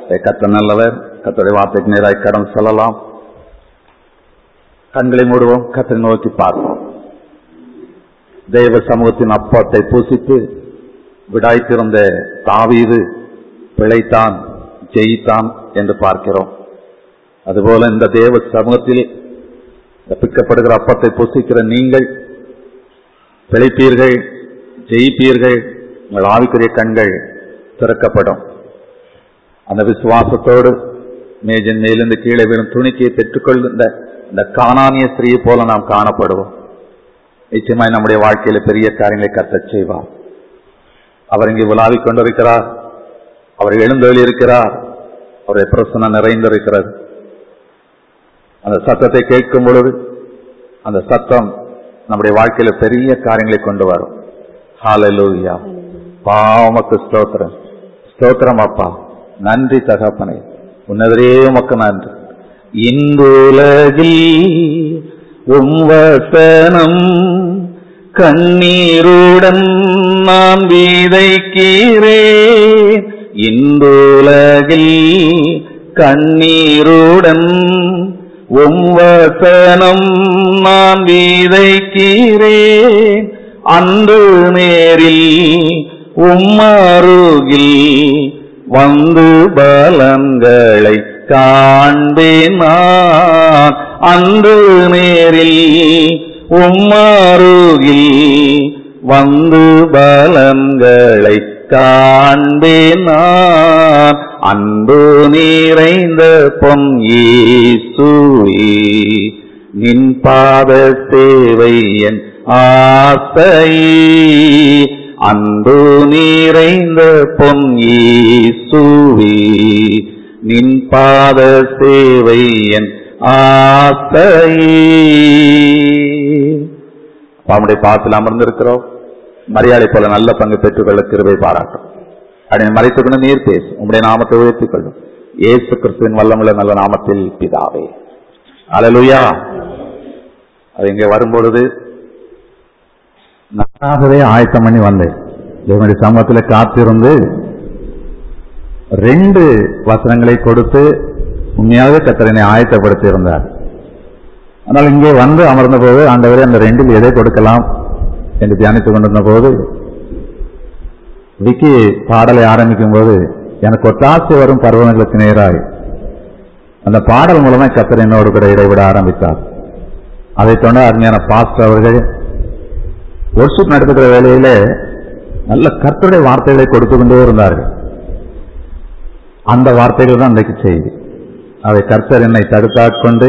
கத்த நல்லவர் கத்தருடைய வார்த்தைக்கு நேராய் கடன் சொல்லலாம் கண்களை மூடுவோம் கத்தரை நோக்கி பார்ப்போம் தெய்வ சமூகத்தின் அப்பத்தை பூசித்து விடாய்த்திருந்த தாவீது பிழைத்தான் ஜெயித்தான் என்று பார்க்கிறோம் அதுபோல இந்த தேவ சமூகத்தில் பிக்கப்படுகிற அப்பத்தை புசிக்கிற நீங்கள் பிழைப்பீர்கள் ஜெயிப்பீர்கள் உங்கள் ஆவிக்குரிய கண்கள் திறக்கப்படும் அந்த விசுவாசத்தோடு மேஜன் மேலிருந்து கீழே விழும் துணிக்கையை பெற்றுக்கொள்கின்ற இந்த காணானிய ஸ்திரீயை போல நாம் காணப்படுவோம் நிச்சயமாய் நம்முடைய வாழ்க்கையில பெரிய காரியங்களை கத்தச் செய்வார் அவர் இங்கே உலாவிக் கொண்டிருக்கிறார் அவர் எழுந்தொழி இருக்கிறார் அவருடைய பிரசனம் நிறைந்திருக்கிறது அந்த சத்தத்தை கேட்கும் பொழுது அந்த சத்தம் நம்முடைய வாழ்க்கையில பெரிய காரியங்களை கொண்டு வரும் ஹாலலூயா பாவமக்கு ஸ்தோத்திரம் ஸ்தோத்திரம் அப்பா நன்றி தகப்பனை உன்னதரே உமக்கு நன்றி இந்துலகில் உம்வசனம் கண்ணீருடன் நான் வீதைக்கிறேன் இந்துலகில் கண்ணீருடன் உம்வசனம் நான் வீதைக்கிறேன் அன்று நேரில் உம்மருகில் வந்து பலன்களை காண்பேன் நான் அன்று நேரில் உம்மருகில் வந்து பலன்களை காண்பேன் நான் அன்பு நிறைந்த பொன் ஈசுவே நின் பாத சேவை என் ஆசை அன்பு நிறைந்த பொன் ஈசுவே நின் பாத சேவை என் ஆசை அவனுடைய பாத்தில் அமர்ந்திருக்கிறோம் மரியாதை போல நல்ல பங்கு பெற்றுக்கொள்ள கிருபை பாராட்டும் அதை மறைத்துக்கொண்டு நீர் பேசும் உங்களுடைய நாமத்தை உயர்த்திக் கொள்ளும் ஏசு கிறிஸ்துவின் வல்லமுள்ள நல்ல நாமத்தில் பிதாவே அலலுயா அது இங்கே வரும்பொழுது நானாகவே ஆயத்தம் பண்ணி வந்தேன் இவனுடைய சமூகத்தில் காத்திருந்து ரெண்டு வசனங்களை கொடுத்து உண்மையாகவே கத்தரனை ஆயத்தப்படுத்தி இருந்தார் ஆனால் இங்கே வந்து அமர்ந்த போது ஆண்டவரே அந்த ரெண்டில் எதை கொடுக்கலாம் என்று தியானித்துக் கொண்டிருந்த போது விக்கி பாடலை ஆரம்பிக்கும் போது எனக்கு ஒத்தாசை வரும் பருவங்களுக்கு நேராய் அந்த பாடல் மூலமா கத்தர் என்னோடு கூட இடைவிட ஆரம்பித்தார் அதைத் தொடர்ந்து அருமையான பாஸ்டர் அவர்கள் ஒர்ஷிப் நடத்துகிற வேலையில நல்ல கர்த்தருடைய வார்த்தைகளை கொடுத்து கொண்டே இருந்தார்கள் அந்த வார்த்தைகள் தான் இன்றைக்கு செய்தி அதை கர்த்தர் என்னை தடுத்தாட்கொண்டு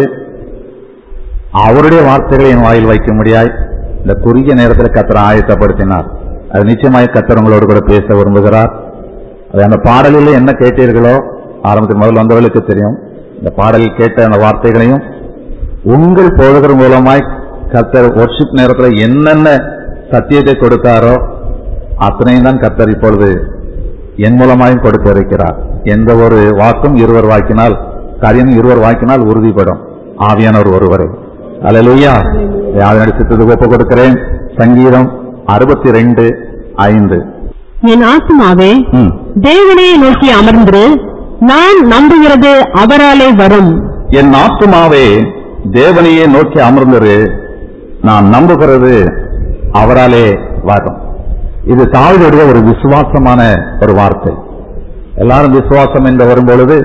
அவருடைய வார்த்தைகளை என் வாயில் வைக்க முடியாய் இந்த குறுகிய நேரத்தில் கத்தரை ஆயத்தப்படுத்தினார் அது நிச்சயமாக கத்தர் உங்களோடு கூட பேச விரும்புகிறார் அது அந்த பாடலில் என்ன கேட்டீர்களோ ஆரம்பத்தில் முதல்ல வந்தவர்களுக்கு தெரியும் இந்த பாடலில் கேட்ட அந்த வார்த்தைகளையும் உங்கள் போதகர் மூலமாய் கத்தர் ஒர்ஷிப் நேரத்தில் என்னென்ன சத்தியத்தை கொடுத்தாரோ அத்தனையும் தான் கத்தர் இப்பொழுது என் மூலமாயும் கொடுத்து இருக்கிறார் எந்த ஒரு வாக்கும் இருவர் வாக்கினால் காரியம் இருவர் வாக்கினால் உறுதிப்படும் ஆவியானவர் ஒருவரை அலலுயா யாதனடி சித்தத்துக்கு ஒப்பு கொடுக்கிறேன் சங்கீதம் அறுபத்தி ரெண்டு ஐந்து என் ஆத்மாவே ம். தேவனை நோக்கி அமர்ந்து நான் நம்புகிறது அவராலே வரும் என் ஆத்துமாவே தேவனையே நோக்கி அமர்ந்திரு நான் நம்புகிறது அவராலே வரும் இது தாவிதுடைய ஒரு விசுவாசமான ஒரு வார்த்தை எல்லாரும் விசுவாசம் என்று வரும்பொழுது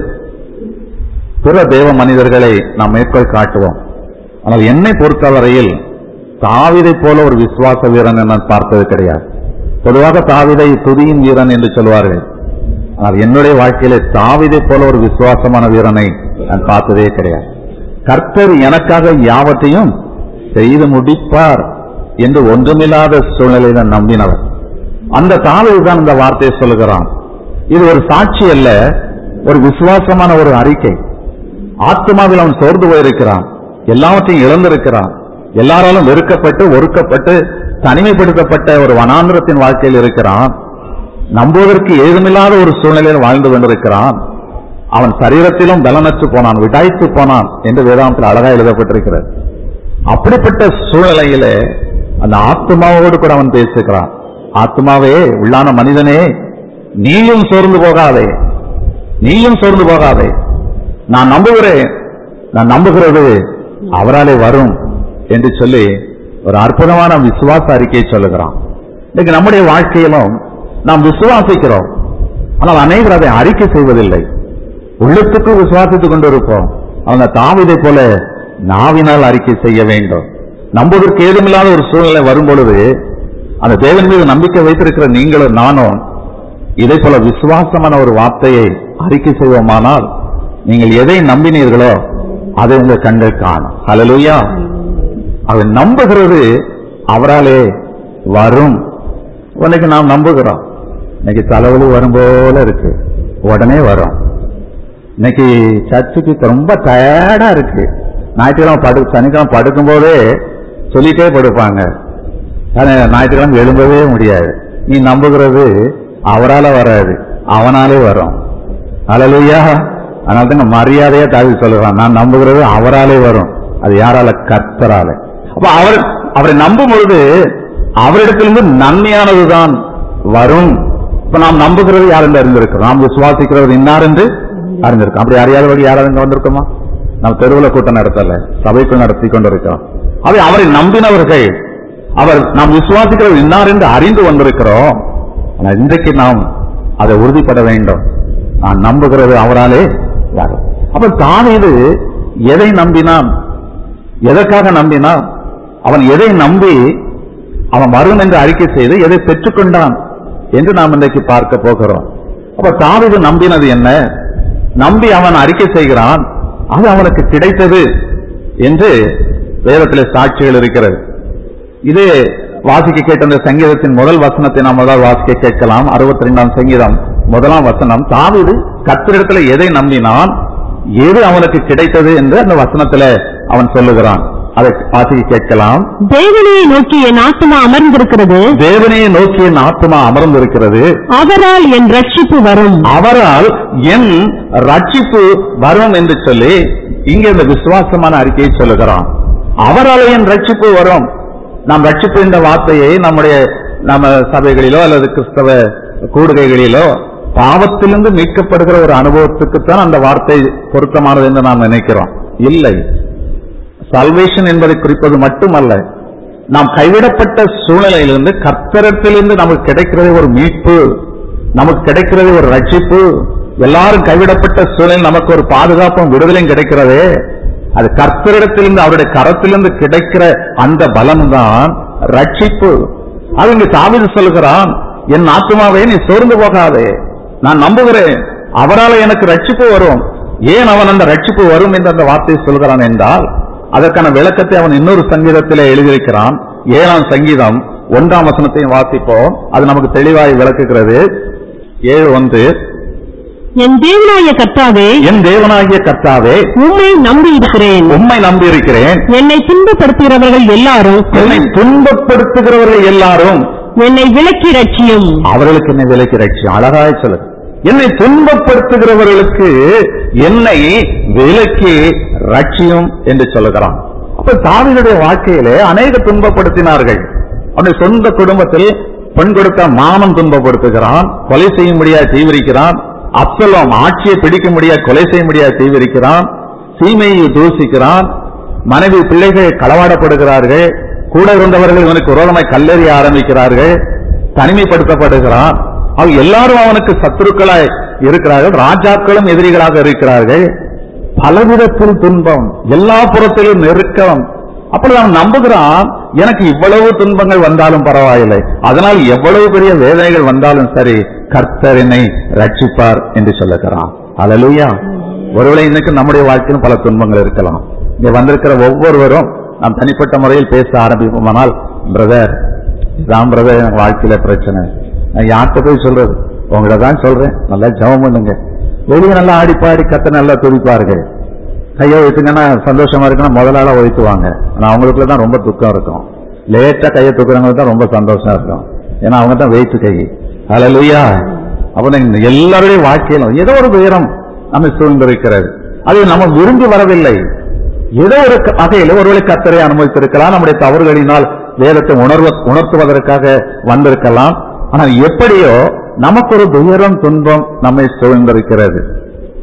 பிற தேவ மனிதர்களை நாம் மேற்கோள் காட்டுவோம் ஆனால் என்னை பொறுத்தவரையில் தாவிதை போல ஒரு விசுவாச வீரன் நான் பார்த்தது கிடையாது பொதுவாக தாவிதை துதியின் வீரன் என்று சொல்வார்கள் ஆனால் என்னுடைய வாழ்க்கையிலே தாவிதை போல ஒரு விசுவாசமான வீரனை நான் பார்த்ததே கிடையாது கர்த்தர் எனக்காக யாவற்றையும் செய்து முடிப்பார் என்று ஒன்றுமில்லாத சூழ்நிலையில நம்பினவர் அந்த தாவிதை தான் இந்த வார்த்தையை சொல்லுகிறான் இது ஒரு சாட்சி அல்ல ஒரு விசுவாசமான ஒரு அறிக்கை ஆத்மாவில் அவன் சோர்ந்து போயிருக்கிறான் எல்லாவற்றையும் இழந்திருக்கிறான் எல்லாராலும் வெறுக்கப்பட்டு ஒடுக்கப்பட்டு தனிமைப்படுத்தப்பட்ட ஒரு வனாந்திரத்தின் வாழ்க்கையில் இருக்கிறான் நம்புவதற்கு ஏதுமில்லாத ஒரு சூழ்நிலையில் வாழ்ந்து கொண்டிருக்கிறான் அவன் சரீரத்திலும் பலனற்று போனான் விடாய்த்து போனான் என்று வேதாந்தத்தில் அழகா எழுதப்பட்டிருக்கிறது அப்படிப்பட்ட சூழ்நிலையிலே அந்த ஆத்மாவோடு கூட அவன் பேசுகிறான் ஆத்மாவே உள்ளான மனிதனே நீயும் சோர்ந்து போகாதே நீயும் சோர்ந்து போகாதே நான் நம்புகிறேன் நான் நம்புகிறது அவராலே வரும் என்று சொல்லி ஒரு அற்புதமான விசுவாச அறிக்கையை சொல்லுகிறான் இன்னைக்கு நம்முடைய வாழ்க்கையிலும் நாம் விசுவாசிக்கிறோம் ஆனால் அநேகர் அதை அறிக்கை செய்வதில்லை உள்ளத்துக்கு விசுவாசித்துக் கொண்டிருப்போம் அவங்க தாவிதை போல நாவினால் அறிக்கை செய்ய வேண்டும் நம்புவதற்கு ஏதுமில்லாத ஒரு சூழ்நிலை வரும் பொழுது அந்த தேவன் மீது நம்பிக்கை வைத்திருக்கிற நீங்களும் நானும் இதை போல விசுவாசமான ஒரு வார்த்தையை அறிக்கை செய்வோமானால் நீங்கள் எதை நம்பினீர்களோ அதை உங்க கண்கள் காணும் ஹalleluya அவன் நம்புகிறது அவராலே வரும் இன்னைக்கு நாம் நம்புகிறோம் இன்னைக்கு தலைவலி வரும் போல இருக்கு உடனே வரும் இன்னைக்கு சர்ச்சுக்கு ரொம்ப டயர்டா இருக்கு ஞாயிற்றுக்கிழமை படு சனிக்கிழமை படுக்கும் போதே சொல்லிட்டே படுப்பாங்க ஆனா ஞாயிற்றுக்கிழமை எழும்பவே முடியாது நீ நம்புகிறது அவரால வராது அவனாலே வரும் அலலுயா அதனால தாங்க மரியாதையா தாவி சொல்லுறான் நான் நம்புகிறது அவராலே வரும் அது யாரால கர்த்தரால அப்ப அவர் அவரை நம்பும் பொழுது அவரிடத்திலிருந்து நன்மையானதுதான் வரும் இப்ப நாம் நம்புகிறது யார் என்று அறிந்திருக்கிறோம் நாம் விசுவாசிக்கிறவர் இன்னார் என்று அறிந்திருக்கோம் அப்படி அறியாதவர்கள் யாராவது இங்க வந்திருக்கோமா நாம் தெருவில் கூட்டம் நடத்தல சபைக்குள் நடத்தி கொண்டிருக்கிறோம் அவை அவரை நம்பினவர்கள் அவர் நாம் விசுவாசிக்கிறவர் இன்னார் என்று அறிந்து வந்திருக்கிறோம் ஆனால் இன்றைக்கு நாம் அதை உறுதிப்பட வேண்டும் நான் நம்புகிறது அவராலே யாரு அப்ப தாவீது எதை நம்பினான் எதற்காக நம்பினான் அவன் எதை நம்பி அவன் வரும் என்று அறிக்கை செய்து எதை பெற்றுக்கொண்டான் என்று நாம் இன்றைக்கு பார்க்க போகிறோம் அப்ப தாவீது நம்பினது என்ன நம்பி அவன் அறிக்கை செய்கிறான் அது அவனுக்கு கிடைத்தது என்று வேதத்திலே சாட்சிகள் இருக்கிறது இது வாசிக்க கேட்ட அந்த சங்கீதத்தின் முதல் வசனத்தை நாம் முதல் வாசிக்க கேட்கலாம் அறுபத்தி ரெண்டாம் சங்கீதம் முதலாம் வசனம் தாவீது கத்திரிடத்துல எதை நம்பினான் எது அவனுக்கு கிடைத்தது என்று அந்த வசனத்துல அவன் சொல்லுகிறான் அதை வாசிக்க கேட்கலாம் தேவனை நோக்கி என் ஆத்மா அமர்ந்திருக்கிறது தேவனையை நோக்கி என் ஆத்மா அமர்ந்திருக்கிறது அவரால் என் ரட்சிப்பு வரும் அவரால் என் ரட்சிப்பு வரும் என்று சொல்லி இங்கே இந்த விசுவாசமான அறிக்கையை சொல்லுகிறான் அவரால் என் ரட்சிப்பு வரும் நாம் ரட்சிப்பு என்ற வார்த்தையை நம்முடைய நம்ம சபைகளிலோ அல்லது கிறிஸ்தவ கூடுகைகளிலோ பாவத்திலிருந்து மீட்கப்படுகிற ஒரு அனுபவத்துக்குத்தான் அந்த வார்த்தை பொருத்தமானது என்று நாம் நினைக்கிறோம் இல்லை சல்வேஷன் என்பதை குறிப்பது மட்டுமல்ல நாம் கைவிடப்பட்ட சூழ்நிலையிலிருந்து கர்த்தரத்திலிருந்து நமக்கு கிடைக்கிறது ஒரு மீட்பு நமக்கு கிடைக்கிறது ஒரு ரட்சிப்பு எல்லாரும் கைவிடப்பட்ட சூழ்நிலை நமக்கு ஒரு பாதுகாப்பும் விடுதலையும் கிடைக்கிறதே அது கர்த்தரிடத்திலிருந்து அவருடைய கரத்திலிருந்து கிடைக்கிற அந்த பலம்தான் ரட்சிப்பு அது இங்கு தாவீது சொல்கிறான் என் ஆத்மாவே நீ சோர்ந்து போகாதே நான் நம்புகிறேன் அவரால் எனக்கு ரட்சிப்பு வரும் ஏன் அவன் அந்த ரட்சிப்பு வரும் என்று அந்த வார்த்தையை சொல்கிறான் என்றால் அதற்கான விளக்கத்தை அவன் இன்னொரு சங்கீதத்திலே எழுதியிருக்கிறான் ஏழாம் சங்கீதம் ஒன்றாம் வசனத்தையும் வாசிப்போம் அது நமக்கு தெளிவாய் விளக்குகிறது ஏழு ஒன்று என் தேவனாய கர்த்தாவே என் தேவனாகிய கர்த்தாவே உம்மை நம்பி இருக்கிறேன் உம்மை நம்பியிருக்கிறேன் என்னை துன்பப்படுத்துகிறவர்கள் எல்லாரும் என்னை துன்பப்படுத்துகிறவர்கள் எல்லாரும் என்னை விலக்கி ரட்சியும் அவர்களுக்கு என்னை விலைக்கு ரட்சியம் அழகாய் சொல்லுது என்னை துன்பப்படுத்துகிறவர்களுக்கு என்னை விலக்கி ரட்சியும் என்று சொல்லுகிறான் அப்ப தாவீதுடைய வாழ்க்கையிலே அநேக துன்பப்படுத்தினார்கள் அவனுடைய சொந்த குடும்பத்தில் பெண் கொடுத்த மாமன் துன்பப்படுத்துகிறான் கொலை செய்ய முடியாது தீவிரிக்கிறான் அப்சலோம் ஆட்சியை பிடிக்க முடியாது கொலை செய்ய முடியாது தீவிரிக்கிறான் சீமையை தூசிக்கிறான் மனைவி பிள்ளைகள் களவாடப்படுகிறார்கள் கூட இருந்தவர்கள் இவனுக்கு விரோதமாய் கல்லெறிய ஆரம்பிக்கிறார்கள் தனிமைப்படுத்தப்படுகிறான் அவங்க எல்லாரும் அவனுக்கு சத்துருக்களாய் இருக்கிறார்கள் ராஜாக்களும் எதிரிகளாக இருக்கிறார்கள் பலவிதத்தில் துன்பம் எல்லா புறத்திலும் நெருக்கம் அப்படி அவன் நம்புகிறான் எனக்கு இவ்வளவு துன்பங்கள் வந்தாலும் பரவாயில்லை அதனால் எவ்வளவு பெரிய வேதனைகள் வந்தாலும் சரி கர்த்தர் என்னை ரட்சிப்பார் என்று சொல்லுகிறான் அல்லேலூயா ஒருவேளை இன்னைக்கு நம்முடைய வாழ்க்கையிலும் பல துன்பங்கள் இருக்கலாம் இங்க வந்திருக்கிற ஒவ்வொருவரும் நாம் தனிப்பட்ட முறையில் பேச ஆரம்பிப்போமானால் பிரதர் இதான் பிரதர் எனக்கு வாழ்க்கையில பிரச்சனை நான் யார்கிட்ட போய் சொல்றது உங்களை தான் சொல்றேன் நல்லா ஜெபம் பண்ணுங்க வெளியே நல்லா ஆடி பாடி கத்த நல்லா துதிப்பார்கள் கையை வைத்துங்கன்னா சந்தோஷமா இருக்குன்னா முதலாள ஒழித்துவாங்க ஆனா அவங்களுக்குள்ள தான் ரொம்ப துக்கம் இருக்கும் லேட்டா கையை தூக்குறவங்களுக்கு தான் ரொம்ப சந்தோஷம் இருக்கும் ஏன்னா அவங்க தான் வெயிட் கை அலலுயா அப்ப நீங்க எல்லாருடைய வாழ்க்கையிலும் ஏதோ ஒரு உயரம் நம்ம சூழ்ந்திருக்கிறது அது நம்ம விரும்பி வரவில்லை ஏதோ ஒரு க- வகையில் ஒருவேளை கத்தரை அனுமதித்திருக்கலாம் நம்முடைய தவறுகளினால் வேதத்தை உணர்வ உணர்த்துவதற்காக வந்திருக்கலாம் ஆனால் எப்படியோ நமக்கு ஒரு துயரம் துன்பம் நம்மை சூழ்ந்திருக்கிறது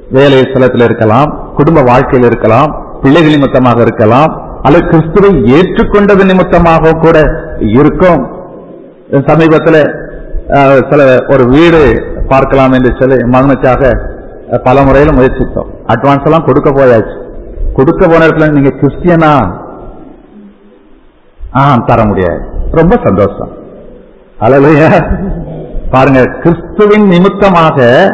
வேலை ஸ்தலத்தில் இருக்கலாம் குடும்ப வாழ்க்கையில் இருக்கலாம் பிள்ளைகள் நிமித்தமாக இருக்கலாம் அல்லது கிறிஸ்துவை ஏற்றுக்கொண்டது நிமித்தமாக கூட இருக்கும் சமீபத்தில் அஹ், சில ஒரு வீடு பார்க்கலாம் என்று சொல்லி மகனுக்காக அஹ், பல முறையில் முயற்சித்தோம் அட்வான்ஸ் எல்லாம் கொடுக்க போயாச்சு கொடுக்க போன இடத்துல நீங்க கிறிஸ்டியனா ஆ தர முடியாது ரொம்ப சந்தோஷம் அல்லையா பாருங்க கிறிஸ்துவின் நிமித்தமாக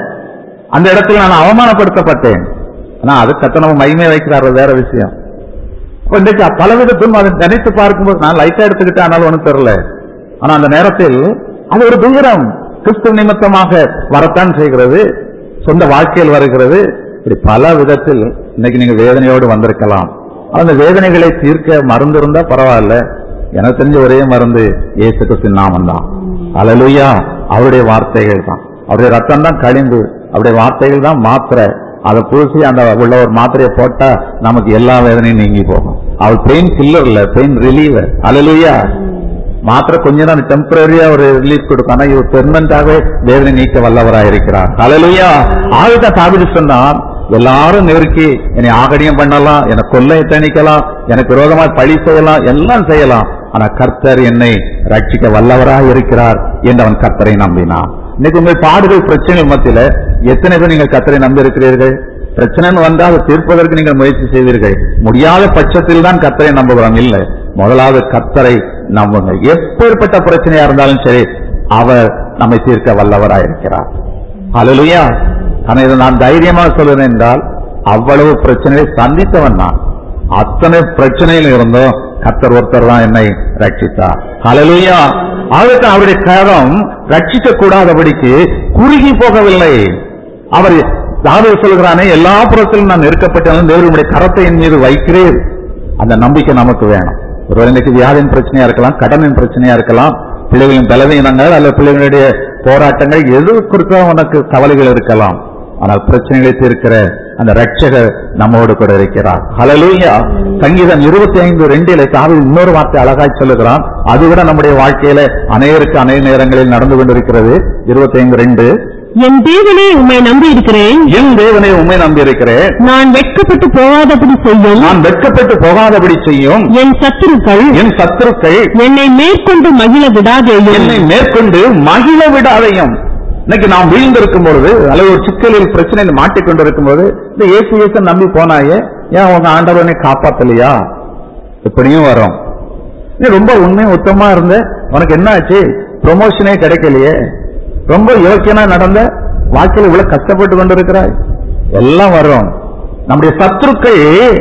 அந்த இடத்துல நான் அவமானப்படுத்தப்பட்டேன் ஆனா அது கத்தனவ மகிமை வைக்கிறார் அது வேற விஷயம் அப்ப இன்றைக்கு பல விதத்திலும் அதை நினைத்து பார்க்கும்போது நான் லைட்டா எடுத்துக்கிட்டேன் ஆனாலும் ஒண்ணும் தெரியல ஆனா அந்த நேரத்தில் அது ஒரு துயரம் கிறிஸ்துவ நிமித்தமாக வரத்தான் செய்கிறது சொந்த வாழ்க்கையில் வருகிறது இப்படி பல விதத்தில் இன்னைக்கு நீங்க வேதனையோடு வந்திருக்கலாம் அந்த வேதனைகளை தீர்க்க மருந்து இருந்தா பரவாயில்ல எனக்கு தெரிஞ்ச ஒரே மருந்து இயேசு கிறிஸ்துவின் நாமம் தான் அலலுயா அவருடைய வார்த்தைகள் தான் அவருடைய ரத்தம் தான் கழிந்து அவருடைய வார்த்தைகள் தான் மாத்திரை அதை பூசி அந்த உள்ள ஒரு மாத்திரையை போட்டா நமக்கு எல்லா வேதனையும் நீங்கி போகும் அவர் பெயின் கில்லர் இல்ல பெயின் ரிலீவர் அலலுயா மாத்திரை கொஞ்ச நாள் டெம்பரரியா ஒரு ரிலீஃப் கொடுக்கும் ஆனா இவர் பெர்மனண்டாவே வேதனை நீக்க வல்லவராக இருக்கிறார் அலலுயா ஆயுத தாவிடு சொன்னான் எல்லாரும் நெருக்கி என்னை ஆகடியம் பண்ணலாம் என்னை கொள்ளை தணிக்கலாம் எனக்கு விரோதமா பழி செய்யலாம் எல்லாம் செய்யலாம் ஆனா கர்த்தர் என்னை ரட்சிக்க வல்லவராக இருக்கிறார் என்று அவன் கர்த்தரை நம்பினான் இன்னைக்கு உங்கள் பாடுகள் பிரச்சனைகள் மத்தியில எத்தனை பேர் நீங்கள் கர்த்தரை நம்பி இருக்கிறீர்கள் பிரச்சனைன்னு வந்தா அதை தீர்ப்பதற்கு நீங்கள் முயற்சி செய்வீர்கள் முடியாத பட்சத்தில் தான் கர்த்தரை நம்புகிறோம் இல்லை முதலாவது கர்த்தரை நம்புங்க எப்பேற்பட்ட பிரச்சனையா இருந்தாலும் சரி அவர் நம்மை தீர்க்க வல்லவராக இருக்கிறார் ஹalleluya ஆனா இதை நான் தைரியமாக சொல்லுறேன் என்றால் அவ்வளவு பிரச்சனையை சந்தித்தவன் நான் அத்தனை பிரச்சனையில் இருந்தும் கத்தர் ஒருத்தர் தான் என்னை ரட்சித்தார் ஹalleluya ஆகவே அவருடைய கரம் ரட்சிக்க கூடாதபடிக்கு குறுகி போகவில்லை அவர் தாவீது சொல்கிறானே எல்லா புறத்திலும் நான் நெருக்கப்பட்டாலும் தேவனுடைய கரத்தை என் மீது வைக்கிறேன் அந்த நம்பிக்கை நமக்கு வேணும் ஒரு இன்னைக்கு வியாதியின் பிரச்சனையா இருக்கலாம் கடனின் பிரச்சனையா இருக்கலாம் பிள்ளைகளின் பலவீனங்கள் அல்லது பிள்ளைகளுடைய போராட்டங்கள் எது குறித்தா உனக்கு கவலைகள் இருக்கலாம் ஆனால் பிரச்சனைகளை தீர்க்கிற அந்த ரட்சகர் நம்மோடு கூட இருக்கிறார் ஹalleluya சங்கீதம் இருபத்தி ஐந்து ரெண்டிலே தாவி இன்னொரு வார்த்தை அழகாய் சொல்லுகிறான் அது கூட நம்முடைய வாழ்க்கையில அநேகருக்கு அநேக நேரங்களில் நடந்து கொண்டிருக்கிறது இருபத்தி ஐந்து ரெண்டு என் தேவனே உம்மை நம்பி இருக்கிறேன் என் தேவனை உண்மை நம்பி இருக்கிறேன் நான் வெட்கப்பட்டு போகாதபடி செய்யும் நான் வெட்கப்பட்டு போகாதபடி செய்யும் என் சத்துருக்கள் என் சத்துருக்கள் என்னை மேற்கொண்டு மகிழ விடாதேயும் என்னை மேற்கொண்டு மகிழ விடாதையும் இன்னைக்கு நாம் வீழ்ந்திருக்கும் பொழுது அல்லது ஒரு சிக்கலில் பிரச்சனையில் மாட்டிக்கொண்டிருக்கும் போது இந்த இயேசு இயேசு நம்பி போனாயே ஏன் உங்க ஆண்டவனை காப்பாத்தலையா இப்படியும் வரும் நீ ரொம்ப உண்மை உத்தமா இருந்த உனக்கு என்ன ஆச்சு ப்ரொமோஷனே கிடைக்கலையே ரொம்ப யோக்கியனா நடந்த வாழ்க்கையில் இவ்வளவு கஷ்டப்பட்டு கொண்டிருக்கிறாய் எல்லாம் வரும் நம்முடைய சத்துருக்கள்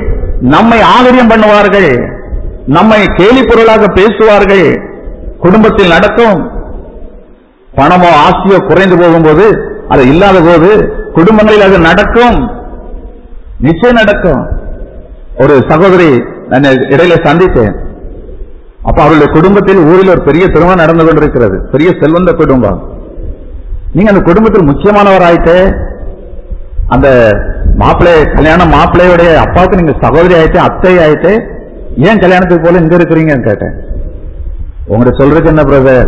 நம்மை ஆதரியம் பண்ணுவார்கள் நம்மை கேலி பொருளாக பேசுவார்கள் குடும்பத்தில் நடக்கும் பணமோ ஆசையோ குறைந்து போகும்போது அது இல்லாத போது குடும்பங்களில் அது நடக்கும் நிச்சயம் நடக்கும் ஒரு சகோதரி நான் இடையில சந்தித்தேன் அப்ப அவருடைய குடும்பத்தில் ஊரில் ஒரு பெரிய திருமணம் நடந்து கொண்டிருக்கிறது பெரிய செல்வந்த குடும்பம் நீங்க அந்த குடும்பத்தில் முக்கியமானவர் ஆயிட்டே அந்த மாப்பிள்ளை கல்யாணம் மாப்பிள்ளையுடைய அப்பாவுக்கு நீங்க சகோதரி ஆயிட்டே அத்தை ஆயிட்டே ஏன் கல்யாணத்துக்கு போல இங்க இருக்கிறீங்கன்னு கேட்டேன் உங்கள்ட்ட சொல்றதுக்கு என்ன பிரதர்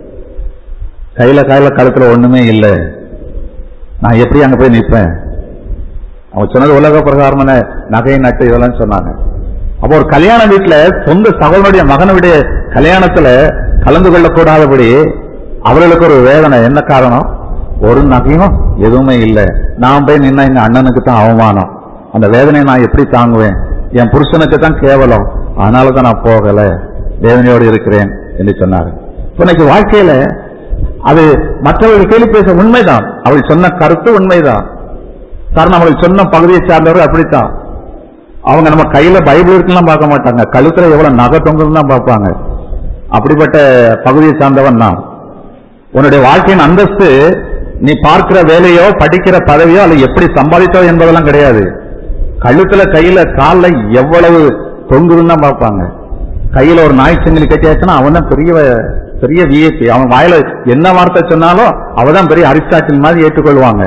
கையில கையில கழுத்துல ஒண்ணுமே இல்லை நான் எப்படி அங்க போய் நிற்பேன் அவங்க சொன்னது உலக பிரகாரமான நகை நட்டு இதெல்லாம் சொன்னாங்க அப்போ ஒரு கல்யாண வீட்டுல சொந்த சகோதரனுடைய மகனுடைய கல்யாணத்துல கலந்து கொள்ளக்கூடாதபடி அவர்களுக்கு ஒரு வேதனை என்ன காரணம் ஒரு நகையும் எதுவுமே இல்லை நான் போய் நின்னா எங்க அண்ணனுக்கு தான் அவமானம் அந்த வேதனையை நான் எப்படி தாங்குவேன் என் புருஷனுக்கு தான் கேவலம் அதனால தான் நான் போகல வேதனையோடு இருக்கிறேன் என்று சொன்னார் இப்ப இன்னைக்கு வாழ்க்கையில அது மற்றவர்கள் கேள்வி பேச உண்மைதான் அவள் சொன்ன கருத்து உண்மைதான் காரணம் அவர்கள் சொன்ன பகுதியை சார்ந்தவர்கள் அப்படித்தான் அவங்க நம்ம கையில பைபிள் இருக்குலாம் பார்க்க மாட்டாங்க கழுத்துல எவ்வளவு நகை தொங்குன்னு தான் பார்ப்பாங்க அப்படிப்பட்ட பகுதியை சார்ந்தவன் நான் உன்னுடைய வாழ்க்கையின் அந்தஸ்து நீ பார்க்கிற வேலையோ படிக்கிற பதவியோ அல்ல எப்படி சம்பாதித்தோ என்பதெல்லாம் கிடையாது கழுத்துல கையில கால்ல எவ்வளவு தொங்குதுன்னு தான் பார்ப்பாங்க கையில ஒரு நாய் செங்கிலி கட்டியாச்சுன்னா அவன் தான் பெரிய பெரிய விஐபி அவன் வாயில என்ன வார்த்தை சொன்னாலும் அவதான் பெரிய அரிஸ்டாட்டில் மாதிரி ஏற்றுக்கொள்வாங்க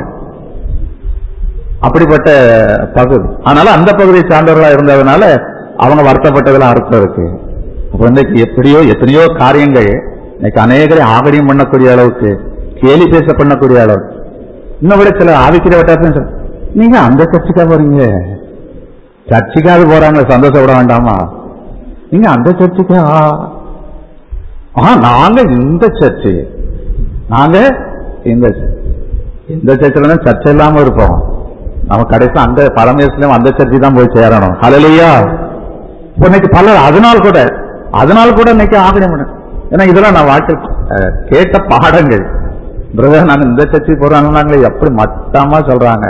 அப்படிப்பட்ட பகுதி அதனால அந்த பகுதியை சார்ந்தவர்களா இருந்ததுனால அவங்க வருத்தப்பட்டதுல அர்த்தம் இருக்கு அப்ப இன்னைக்கு எப்படியோ எத்தனையோ காரியங்கள் இன்னைக்கு அநேகரை ஆகடியம் பண்ணக்கூடிய அளவுக்கு கேலி பேச பண்ணக்கூடிய அளவுக்கு இன்னும் விட சில ஆவிக்கிற வட்டாரத்தையும் நீங்க அந்த சர்ச்சுக்கா போறீங்க சர்ச்சுக்காவது போறாங்க சந்தோஷப்பட வேண்டாமா நீங்க அந்த சர்ச்சுக்கா ஆ நாங்க இந்த சர்ச்சு நாங்க இந்த சர்ச். இந்த சர்ச்சில் தான் சர்ச்சை இல்லாம இருப்போம் நம்ம கடைசி அந்த பரமேஸ்வரம் அந்த சர்ச்சை தான் போய் சேரணும் ஹalleluya இப்போ இன்னைக்கு பல அதனால் கூட அதனால் கூட இன்னைக்கு ஆகணும் பண்ண ஏன்னா இதெல்லாம் நான் வாழ்க்கை அஹ், கேட்ட பாடங்கள் பிரதர் நான் இந்த சர்ச்சைக்கு போறாங்களே எப்படி மட்டமா சொல்றாங்க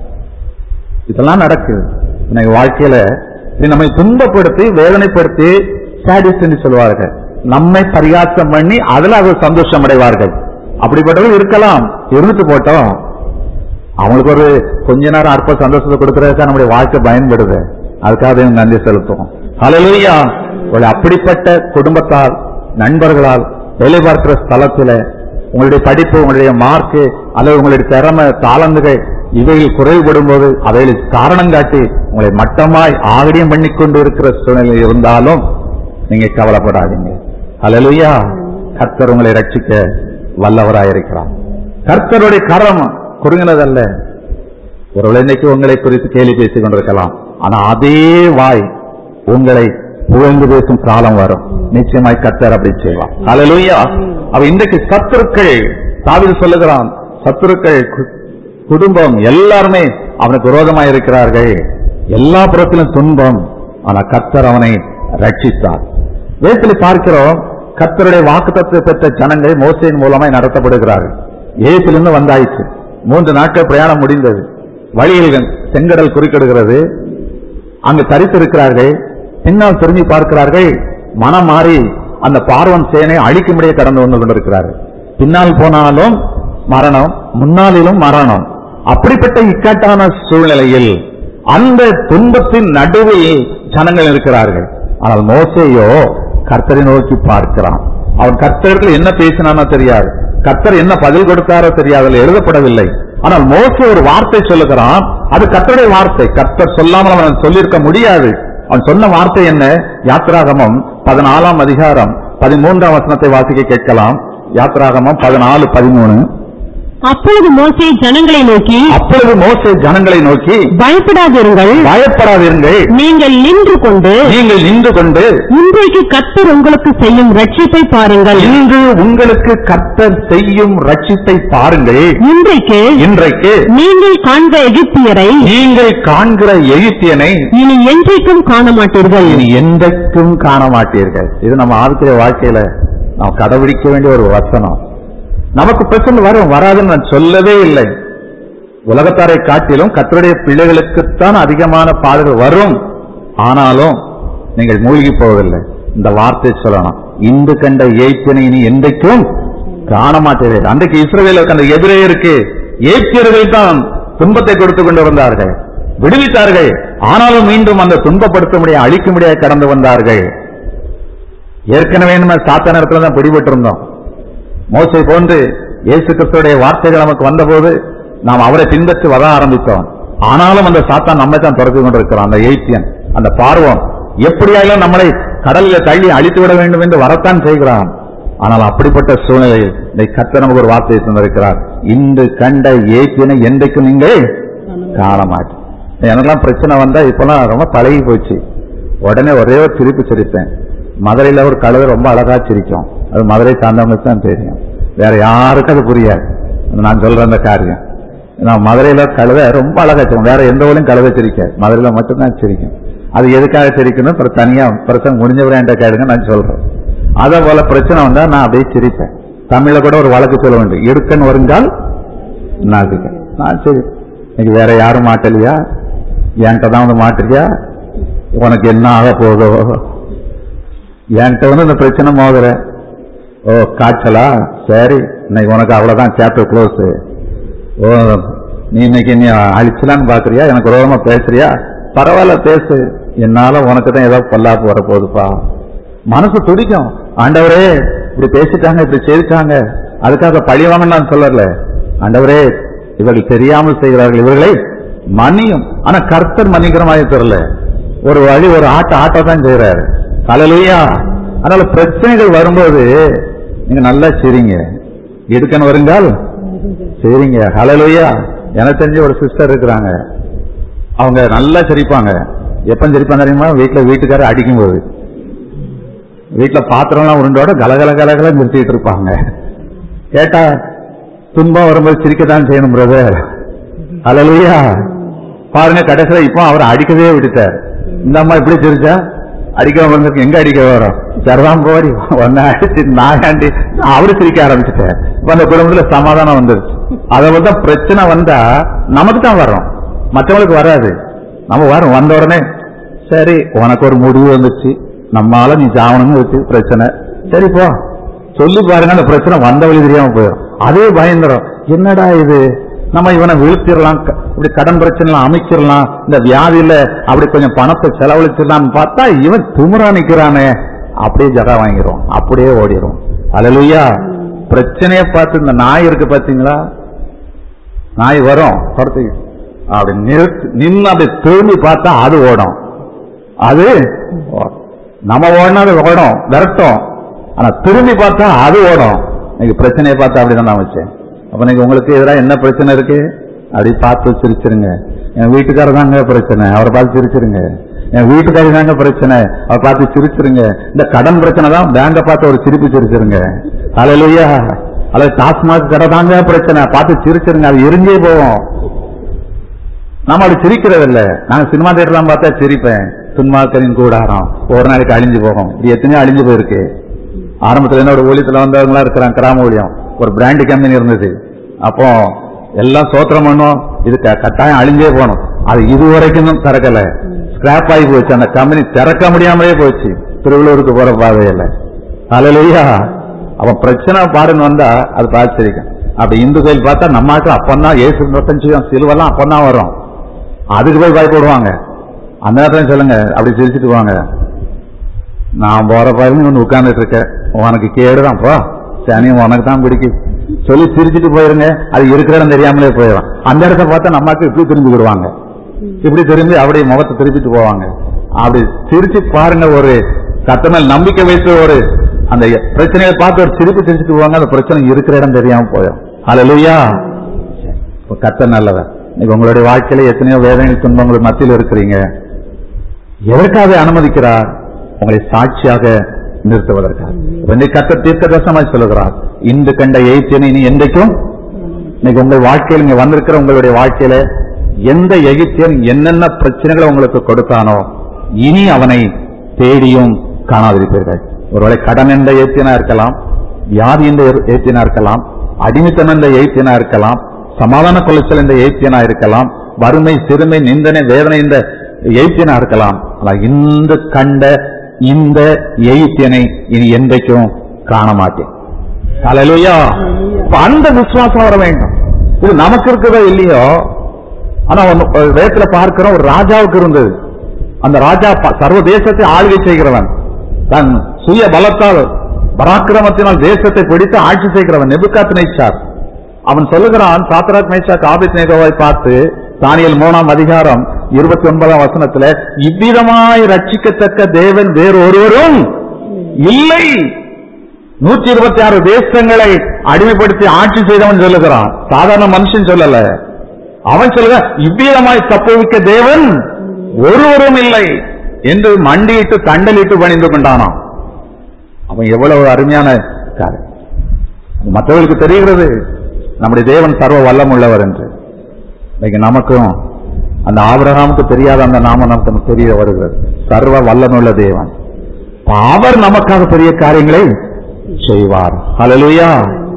இதெல்லாம் நடக்குது இன்னைக்கு வாழ்க்கையில இது நம்மை துன்பப்படுத்தி வேதனைப்படுத்தி சாடிஸ்ட் என்று சொல்வார்கள் நம்மை பரிகாசம் பண்ணி அதுல அவர் சந்தோஷம் அடைவார்கள் அப்படிப்பட்டவர்கள் இருக்கலாம் இருந்துட்டு போட்டோம் அவங்களுக்கு ஒரு கொஞ்ச நேரம் அற்ப சந்தோஷத்தை கொடுக்கறதுக்காக நம்முடைய வாழ்க்கை பயன்படுது அதுக்காக தேவன் நன்றி செலுத்துவோம் ஹalleluya ஒரு அப்படிப்பட்ட குடும்பத்தால் நண்பர்களால் வேலை பார்க்கிற ஸ்தலத்துல உங்களுடைய படிப்பு உங்களுடைய மார்க்கு அல்லது உங்களுடைய திறமை தாளந்துகள் இவைகள் குறைபடும் போது அவைகளுக்கு காரணம் காட்டி உங்களை மட்டமாய் ஆகடியம் பண்ணி கொண்டு இருக்கிற சூழ்நிலை இருந்தாலும் நீங்க கவலைப்படாதீங்க ஹalleluya கர்த்தர் உங்களை ரட்சிக்க வல்லவராயிருக்கிறார் கர்த்தருடைய கரம் குறுங்கினதல்ல ஒரு இன்னைக்கு உங்களை குறித்து கேலி பேசிக் கொண்டிருக்கலாம் ஆனா அதே வாய் உங்களை புகழ்ந்து பேசும் காலம் வரும் நிச்சயமாய் கர்த்தர் அப்படி செய்வார் ஹalleluya அவ இன்றைக்கு சத்துருக்கள் தாவீது சொல்லுகிறான் சத்துருக்கள் கு- குடும்பம் எல்லாருமே அவனுக்கு விரோதமாய் இருக்கிறார்கள் எல்லா புறத்திலும் துன்பம் ஆனா கர்த்தர் அவனை ரட்சித்தார் வேதத்தில் பார்க்கிறோம் கர்த்தருடைய வாக்குத்தத்தை பெற்ற ஜனங்கள் மோசையின் மூலமாய் நடத்தப்படுகிறார்கள் ஏசிலிருந்து வந்தாயிற்று மூன்று நாட்கள் பிரயாணம் முடிந்தது வழியில் செங்கடல் குறுக்கிடுகிறது அங்கு தரித்திருக்கிறார்கள் பின்னால் திரும்பி பார்க்கிறார்கள் மனம் மாறி அந்த பார்வன் சேனை அழிக்கும்படியே கடந்து வந்து கொண்டிருக்கிறார்கள் பின்னால் போனாலும் மரணம் முன்னாலிலும் மரணம் அப்படிப்பட்ட இக்கட்டான சூழ்நிலையில் அந்த துன்பத்தின் நடுவில் ஜனங்கள் இருக்கிறார்கள் ஆனால் மோசேயோ கர்த்தரை நோக்கி பார்க்கிறான் அவன் கர்த்தர்கள் என்ன பேசினானோ தெரியாது கர்த்தர் என்ன பதில் கொடுத்தாரோ தெரியாது அதில் எழுதப்படவில்லை ஆனால் மோசே ஒரு வார்த்தை சொல்லுகிறான் அது கர்த்தருடைய வார்த்தை கர்த்தர் சொல்லாமல் அவன் சொல்லியிருக்க முடியாது அவன் சொன்ன வார்த்தை என்ன யாத்ராகமம் பதினாலாம் அதிகாரம் பதிமூன்றாம் வசனத்தை வாசிக்க கேட்கலாம் யாத்ராகமம் பதினாலு பதிமூணு அப்பொழுது மோசே ஜனங்களை நோக்கி அப்பொழுது மோசே ஜனங்களை நோக்கி பயப்படாதிருங்கள் பயப்படாதிருங்கள் நீங்கள் நின்று கொண்டு நீங்கள் நின்று கொண்டு இன்றைக்கு கர்த்தர் உங்களுக்கு செய்யும் ரட்சிப்பை பாருங்கள் இன்று உங்களுக்கு கர்த்தர் செய்யும் ரட்சிப்பை பாருங்கள் இன்றைக்கு இன்றைக்கு நீங்கள் காண்க எகிப்தியரை நீங்கள் காண்கிற எகிப்தியனை இனி என்றைக்கும் காண மாட்டீர்கள் இனி என்றைக்கும் காண மாட்டீர்கள் இது நம்ம ஆவிக்கிற வாழ்க்கையில நாம் கடைபிடிக்க வேண்டிய ஒரு வசனம் நமக்கு பிரச்சனை வரும் வராதுன்னு நான் சொல்லவே இல்லை உலகத்தாரை காட்டிலும் கத்தருடைய பிள்ளைகளுக்குத்தான் அதிகமான பாடுகள் வரும் ஆனாலும் நீங்கள் மூழ்கி போவதில்லை இந்த வார்த்தை சொல்லணும் இந்து கண்ட ஏய்ப்பினை இனி என்றைக்கும் காண மாட்டீர்கள் அன்றைக்கு இஸ்ரவேலுக்கு அந்த எதிரேயருக்கு ஏய்ப்பியர்கள் தான் துன்பத்தை கொடுத்து கொண்டு வந்தார்கள் விடுவித்தார்கள் ஆனாலும் மீண்டும் அந்த துன்பப்படுத்த முடிய அழிக்க முடியாது கடந்து வந்தார்கள் ஏற்கனவே நம்ம சாத்தான இடத்துல தான் பிடிபட்டிருந்தோம் மோசை போன்று இயேசு கிறிஸ்துடைய வார்த்தைகள் நமக்கு வந்தபோது நாம் அவரை பின்பற்றி வர ஆரம்பித்தோம் ஆனாலும் அந்த சாத்தான் நம்மை தான் துறந்து கொண்டிருக்கிறான் அந்த எய்த்தியன் அந்த பார்வம் எப்படியாயிலும் நம்மளை கடலில் தள்ளி அழித்து விட வேண்டும் என்று வரத்தான் செய்கிறான் ஆனால் அப்படிப்பட்ட சூழ்நிலையில் இந்த கத்த நமக்கு ஒரு வார்த்தையை தந்திருக்கிறார் இன்று கண்ட ஏத்தியனை என்றைக்கும் நீங்கள் காண மாட்டேன் எனக்கெல்லாம் பிரச்சனை வந்தா இப்பெல்லாம் ரொம்ப பழகி போச்சு உடனே ஒரே ஒரு சிரிப்பு சிரிப்பேன் மதுரையில ஒரு கழுதை ரொம்ப அழகா சிரிக்கும் அது மதுரை சார்ந்தவங்களுக்கு தான் தெரியும் வேற யாருக்கும் அது புரியாது நான் சொல்ற அந்த காரியம் நான் மதுரையில கழுதை ரொம்ப அழகா சிரிக்கும் வேற எந்த ஊர்லயும் கழுதை சிரிக்காது மதுரையில மட்டும்தான் சிரிக்கும் அது எதுக்காக சிரிக்கணும் அப்புறம் தனியா பிரச்சனை முடிஞ்சவரே என்கிட்ட கேளுங்க நான் சொல்றேன் அதே போல பிரச்சனை வந்தா நான் அப்படியே சிரிப்பேன் தமிழ்ல கூட ஒரு வழக்கு சொல்ல வேண்டும் எடுக்கன்னு வருங்கால் நாக்குக்க நான் சரி இன்னைக்கு வேற யாரும் மாட்டலையா என்கிட்ட தான் வந்து மாட்டலையா உனக்கு என்ன ஆக போதோ என்கிட்ட வந்து இந்த பிரச்சனை மோதுற ஓ காய்ச்சலா சரி இன்னைக்கு உனக்கு அவ்வளவுதான் சாப்டர் க்ளோஸ் ஓ நீ இன்னைக்கு நீ அழிச்சலான்னு பாக்குறியா எனக்கு ரோகமா பேசுறியா பரவாயில்ல பேசு என்னால உனக்கு தான் ஏதோ பொல்லாப்பு வரப்போகுதுப்பா மனசு துடிக்கும் ஆண்டவரே இப்படி பேசிட்டாங்க இப்படி செய்திட்டாங்க அதுக்காக பழி வாங்கன்னு நான் சொல்லல ஆண்டவரே இவர்கள் தெரியாமல் செய்கிறார்கள் இவர்களை மன்னியும் ஆனா கர்த்தர் மன்னிக்கிற மாதிரி தெரியல ஒரு வழி ஒரு ஆட்ட ஆட்ட தான் செய்யறாரு கலலுயா அதனால பிரச்சனைகள் வரும்போது நீங்க நல்லா சிரிங்க எடுக்கணும் வருங்கால் சரிங்க ஹலலுயா எனக்கு தெரிஞ்ச ஒரு சிஸ்டர் இருக்கிறாங்க அவங்க நல்லா சிரிப்பாங்க எப்ப சிரிப்பாங்க தெரியுமா வீட்டுல வீட்டுக்காரர் அடிக்கும்போது வீட்டுல பாத்திரம்லாம் உருண்டோட கலகல கலகல நிறுத்திட்டு இருப்பாங்க கேட்டா துன்பம் வரும்போது சிரிக்கத்தான் செய்யணும் பிரதர் அலலுயா பாருங்க கடைசியில இப்போ அவர் அடிக்கவே விட்டுட்டார் இந்த அம்மா இப்படி சிரிச்சா அடிக்க வந்திருக்கு எங்க அடிக்க வரும் சரிதான் போடி ஒன்ன அடிச்சு நாயாண்டி அவரு சிரிக்க ஆரம்பிச்சுட்டார் இப்ப அந்த குடும்பத்துல சமாதானம் வந்துருச்சு அதை வந்து பிரச்சனை வந்தா நமக்கு தான் வரும் மற்றவங்களுக்கு வராது நம்ம வரும் வந்த உடனே சரி உனக்கு ஒரு முடிவு வந்துச்சு நம்மால நீ சாவணும்னு வச்சு பிரச்சனை சரி போ சொல்லி பாருங்க அந்த பிரச்சனை வந்த வழி தெரியாம போயிடும் அதே பயந்துரும் என்னடா இது நம்ம இவனை வீழ்த்திடலாம் க- இப்படி கடன் பிரச்சனை அமைச்சிடலாம் இந்த வியாதியில அப்படி கொஞ்சம் பணத்தை செலவழிச்சிடலாம்னு பார்த்தா இவன் திமிரா நிக்கிறானே அப்படியே ஜகா வாங்கிரும் அப்படியே ஓடிரும் அலலுயா பிரச்சனையை பார்த்து இந்த நாய் இருக்கு பாத்தீங்களா நாய் வரும் துரத்தி அப்படி நிறுத்தி நின்று அப்படி திரும்பி பார்த்தா அது ஓடும் அது ஓடும். நம்ம ஓடினா அது ஓடும் விரட்டும் ஆனா திரும்பி பார்த்தா அது ஓடும் இன்னைக்கு பிரச்சனையை பார்த்தா அப்படிதான் நான் வச்சேன் அப்ப இன்னைக்கு உங்களுக்கு எதிராக என்ன பிரச்சனை இருக்கு அப்படி பார்த்து சிரிச்சிருங்க என் வீட்டுக்காரர் தாங்க பிரச்சனை அவரை பார்த்து சிரிச்சிருங்க என் வீட்டுக்காரி தாங்க பிரச்சனை அவரை பார்த்து சிரிச்சிருங்க இந்த கடன் பிரச்சனை தான் பேங்க பார்த்து ஒரு சிரிப்பு சிரிச்சிருங்க அலையிலையா அல்லது டாஸ்மாக் கடை தாங்க பிரச்சனை பார்த்து சிரிச்சிருங்க அது எரிஞ்சே போகும் நாம அப்படி சிரிக்கிறது இல்ல நாங்க சினிமா தேட்டர்லாம் பார்த்தா சிரிப்பேன் துன்மாக்களின் கூடாரம் ஒரு நாளைக்கு அழிஞ்சு போகும் இது எத்தனையோ அழிஞ்சு போயிருக்கு ஆரம்பத்துல என்ன ஒரு ஊழியத்துல வந்தவங்களா இருக்கிறாங்க கிராம ஊழியம் ஒரு பிராண்ட் கம்பெனி இருந்தது அப்போ எல்லாம் சோத்திரம் பண்ணும் இது க- கட்டாயம் அழிஞ்சே போகணும் அது இதுவரைக்கும் திறக்கல ஸ்கிராப் ஆகி போச்சு அந்த கம்பெனி திறக்க முடியாமலே போச்சு திருவள்ளூருக்கு போற பாதையில அலையிலையா அவன் பிரச்சனை பாருன்னு வந்தா அது பாதிச்சிருக்கும் அப்படி இந்து கோயில் பார்த்தா நம்ம ஆட்கள் அப்பந்தான் ஏசு நொட்டம் செய்யும் சிலுவெல்லாம் அப்பந்தான் வரும் அதுக்கு போய் பயப்படுவாங்க அந்த நேரத்துல சொல்லுங்க அப்படி சிரிச்சிட்டு வாங்க நான் போற பாருங்க ஒன்று உட்கார்ந்துட்டு இருக்கேன் உனக்கு கேடுதான் போ சனி உனக்கு தான் பிடிக்கும் சொல்லி சிரிச்சிட்டு போயிருங்க அது இருக்கிற இடம் தெரியாமலே போயிடும் அந்த இடத்த பார்த்தா நம்மாக்கு இப்படி திரும்பி விடுவாங்க இப்படி திரும்பி அப்படியே முகத்தை திருப்பிட்டு போவாங்க அப்படி சிரிச்சு பாருங்க ஒரு கத்தமேல் நம்பிக்கை வைத்து ஒரு அந்த பிரச்சனையை பார்த்து ஒரு சிரிப்பு சிரிச்சிட்டு போவாங்க அந்த பிரச்சனை இருக்கிற இடம் தெரியாம போயிடும் ஹalleluya இப்ப கத்த நல்லவன் இன்னைக்கு உங்களுடைய வாழ்க்கையில எத்தனையோ வேதனை துன்பங்கள் மத்தியில் இருக்கிறீங்க எதற்காக அனுமதிக்கிறார் உங்களை சாட்சியாக நிறுத்துவதற்காக இன்னைக்கு கத்த தீர்க்க தரிசனமாய் சொல்லுகிறார் இன்று கண்ட எய்த்தியனை நீ என்றைக்கும் இன்னைக்கு உங்கள் வாழ்க்கையில் நீங்க வந்திருக்கிற உங்களுடைய வாழ்க்கையில எந்த எகிப்தியன் என்னென்ன பிரச்சனைகளை உங்களுக்கு கொடுத்தானோ இனி அவனை தேடியும் காணாதிருப்பீர்கள் ஒருவேளை கடன் என்ற ஏத்தியனா இருக்கலாம் வியாதி என்ற ஏத்தியனா இருக்கலாம் அடிமைத்தனம் என்ற ஏத்தியனா இருக்கலாம் சமாதான கொலைச்சல் என்ற ஏத்தியனா இருக்கலாம் வறுமை சிறுமை நிந்தனை வேதனை என்ற எய்த்தியனா இருக்கலாம் ஆனால் இன்று கண்ட இந்த எய்த்தியனை இனி என்றைக்கும் காண மாட்டேன் ஹalleluya அப்ப அந்த விசுவாசம் வர வேண்டும் இது நமக்கு இருக்கிறதோ இல்லையோ ஆனா ஒண்ணு, ஒரு வேதத்துல பார்க்கிறோம் ஒரு ராஜாவுக்கு இருந்தது அந்த ராஜா ப- சர்வ தேசத்தை ஆளுகை செய்கிறவன் தன் சுய பலத்தால் பராக்கிரமத்தினால் தேசத்தை பிடித்து ஆட்சி செய்கிறவன் நெபுகாத் நைச்சார் அவன் சொல்லுகிறான் சாத்ராக் மேஷாக் ஆபித் நேகோவை பார்த்து தானியல் மூணாம் அதிகாரம் இருபத்தி ஒன்பதாம் வசனத்துல இவ்விதமாய் ரட்சிக்கத்தக்க தேவன் வேறு ஒருவரும் இல்லை நூற்றி இருபத்தி ஆறு தேசங்களை அடிமைப்படுத்தி ஆட்சி செய்தவன் சொல்லுகிறான் சாதாரண மனுஷன் சொல்லல அவன் சொல்லுக இவ்விதமாய் தப்புவிக்க தேவன் ஒருவரும் இல்லை என்று மண்டியிட்டு தண்டலிட்டு பணிந்து கொண்டானாம் அவன் எவ்வளவு அருமையான காரியம் அது மற்றவர்களுக்கு தெரிகிறது நம்முடைய தேவன் சர்வ வல்லம் உள்ளவர் என்று இன்னைக்கு நமக்கும் அந்த ஆபிரகாமுக்கு தெரியாத அந்த நாமம் நமக்கு தெரிய வருகிறது சர்வ வல்லமுள்ள தேவன் அவர் நமக்காக பெரிய காரியங்களை செய்வார் ஹalleluya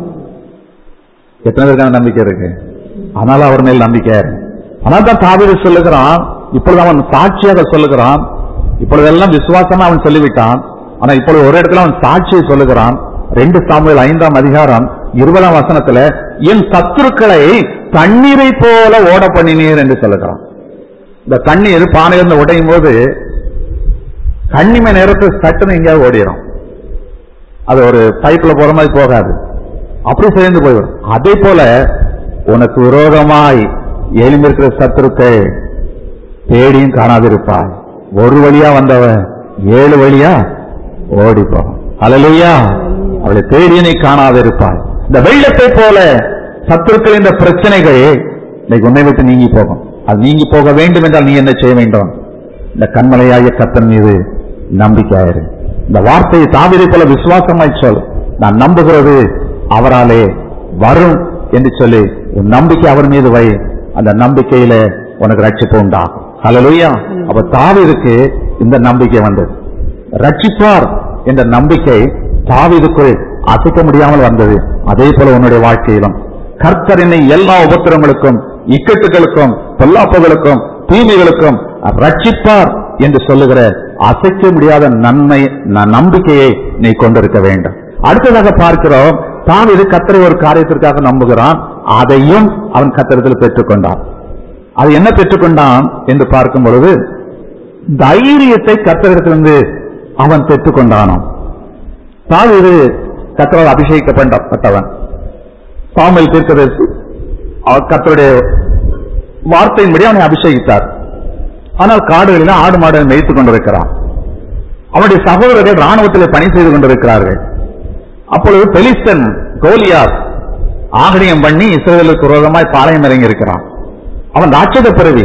எத்தனை பேருக்கு அந்த நம்பிக்கை இருக்கு அதனால அவர் மேல் நம்பிக்கை இருக்கு. அதனால தான் தாவீது சொல்லுகிறான் இப்பொழுது அவன் சாட்சியாக சொல்லுகிறான் இப்பொழுதெல்லாம் விசுவாசமா அவன் சொல்லிவிட்டான் ஆனா இப்பொழுது ஒரு இடத்துல அவன் சாட்சியை சொல்லுகிறான் ரெண்டு சாமுவேல் ஐந்தாம் அதிகாரம் இருபதாம் வசனத்துல என் சத்துருக்களை தண்ணீரை போல ஓட பண்ணினீர் என்று சொல்லுகிறான் இந்த தண்ணீர் பானையிலிருந்து உடையும் போது கண்ணிமை நேரத்தை சட்டுன்னு எங்கேயாவது ஓடிடும் அது ஒரு பைப்ல போற மாதிரி போகாது அப்படி சேர்ந்து போய்விடும் அதே போல உனக்கு விரோதமாய் எழுந்திருக்கிற சத்துருக்கை தேடியும் காணாதிருப்பாய் ஒரு வழியா வந்தவன் ஏழு வழியா ஓடிப்போம் அலலுயா அவளை தேடி நீ காணாதிருப்பாய் இந்த வெள்ளத்தை போல சத்துருக்கள் இந்த பிரச்சனைகள் இன்னைக்கு உன்னை விட்டு நீங்கி போகும் அது நீங்கி போக வேண்டும் என்றால் நீ என்ன செய்ய வேண்டும் இந்த கண்மலையாய கத்தன் மீது நம்பிக்கையாயிரு இந்த வார்த்தையை தாவிதை போல விசுவாசமாய் சொல் நான் நம்புகிறது அவராலே வரும் என்று சொல்லி உன் நம்பிக்கை அவர் மீது வை அந்த நம்பிக்கையில உனக்கு ரட்சிப்பு உண்டாகும் ஹalleluya அப்ப தாவீதுக்கு இந்த நம்பிக்கை வந்தது ரட்சிப்பார் என்ற நம்பிக்கை தாவீதுக்குள் அசைக்க முடியாமல் வந்தது அதே போல உன்னுடைய வாழ்க்கையிலும் கர்த்தர் என்னை எல்லா உபத்திரங்களுக்கும் இக்கட்டுகளுக்கும் பொல்லாப்புகளுக்கும் தீமைகளுக்கும் ரட்சிப்பார் என்று சொல்லுகிற அசைக்க முடியாத நன்மை ந- நம்பிக்கையை நீ கொண்டிருக்க வேண்டும் அடுத்ததாக பார்க்கிறோம் தான் இது கத்தரை ஒரு காரியத்திற்காக நம்புகிறான் அதையும் அவன் கத்தரத்தில் பெற்றுக்கொண்டான் அது என்ன பெற்றுக்கொண்டான் என்று பார்க்கும் பொழுது தைரியத்தை கத்தரிடத்திலிருந்து அவன் பெற்றுக்கொண்டானாம் தாவீது கத்தரால் அபிஷேகிக்கப்பட்டவன் சாமுவேல் தீர்க்கதரிசி அவர் கத்தருடைய வார்த்தையின்படி அவனை அபிஷேகித்தார் ஆனால் காடுகளில் ஆடு மாடு மேய்த்துக் கொண்டிருக்கிறான் அவனுடைய சகோதரர்கள் ராணுவத்தில் பணி செய்து கொண்டிருக்கிறார்கள் அப்பொழுது பெலிஸ்தன் கோலியாத் ஆகரியம் பண்ணி இஸ்ரேலுக்கு விரோதமாய் பாளையம் இறங்கி இருக்கிறான் அவன் ராட்சத பிறவி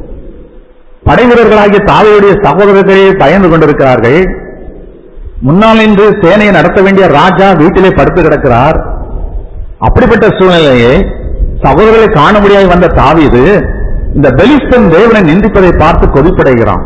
படை வீரர்களாகிய தாவையுடைய சகோதரர்களே பயந்து கொண்டிருக்கிறார்கள் முன்னால் நின்று சேனையை நடத்த வேண்டிய ராஜா வீட்டிலே படுத்து கிடக்கிறார் அப்படிப்பட்ட சூழ்நிலையை சகோதரர்களை காண முடியாது வந்த தாவீது இந்த பெலிஸ்தன் தேவனை நிந்திப்பதை பார்த்து கொதிப்படைகிறான்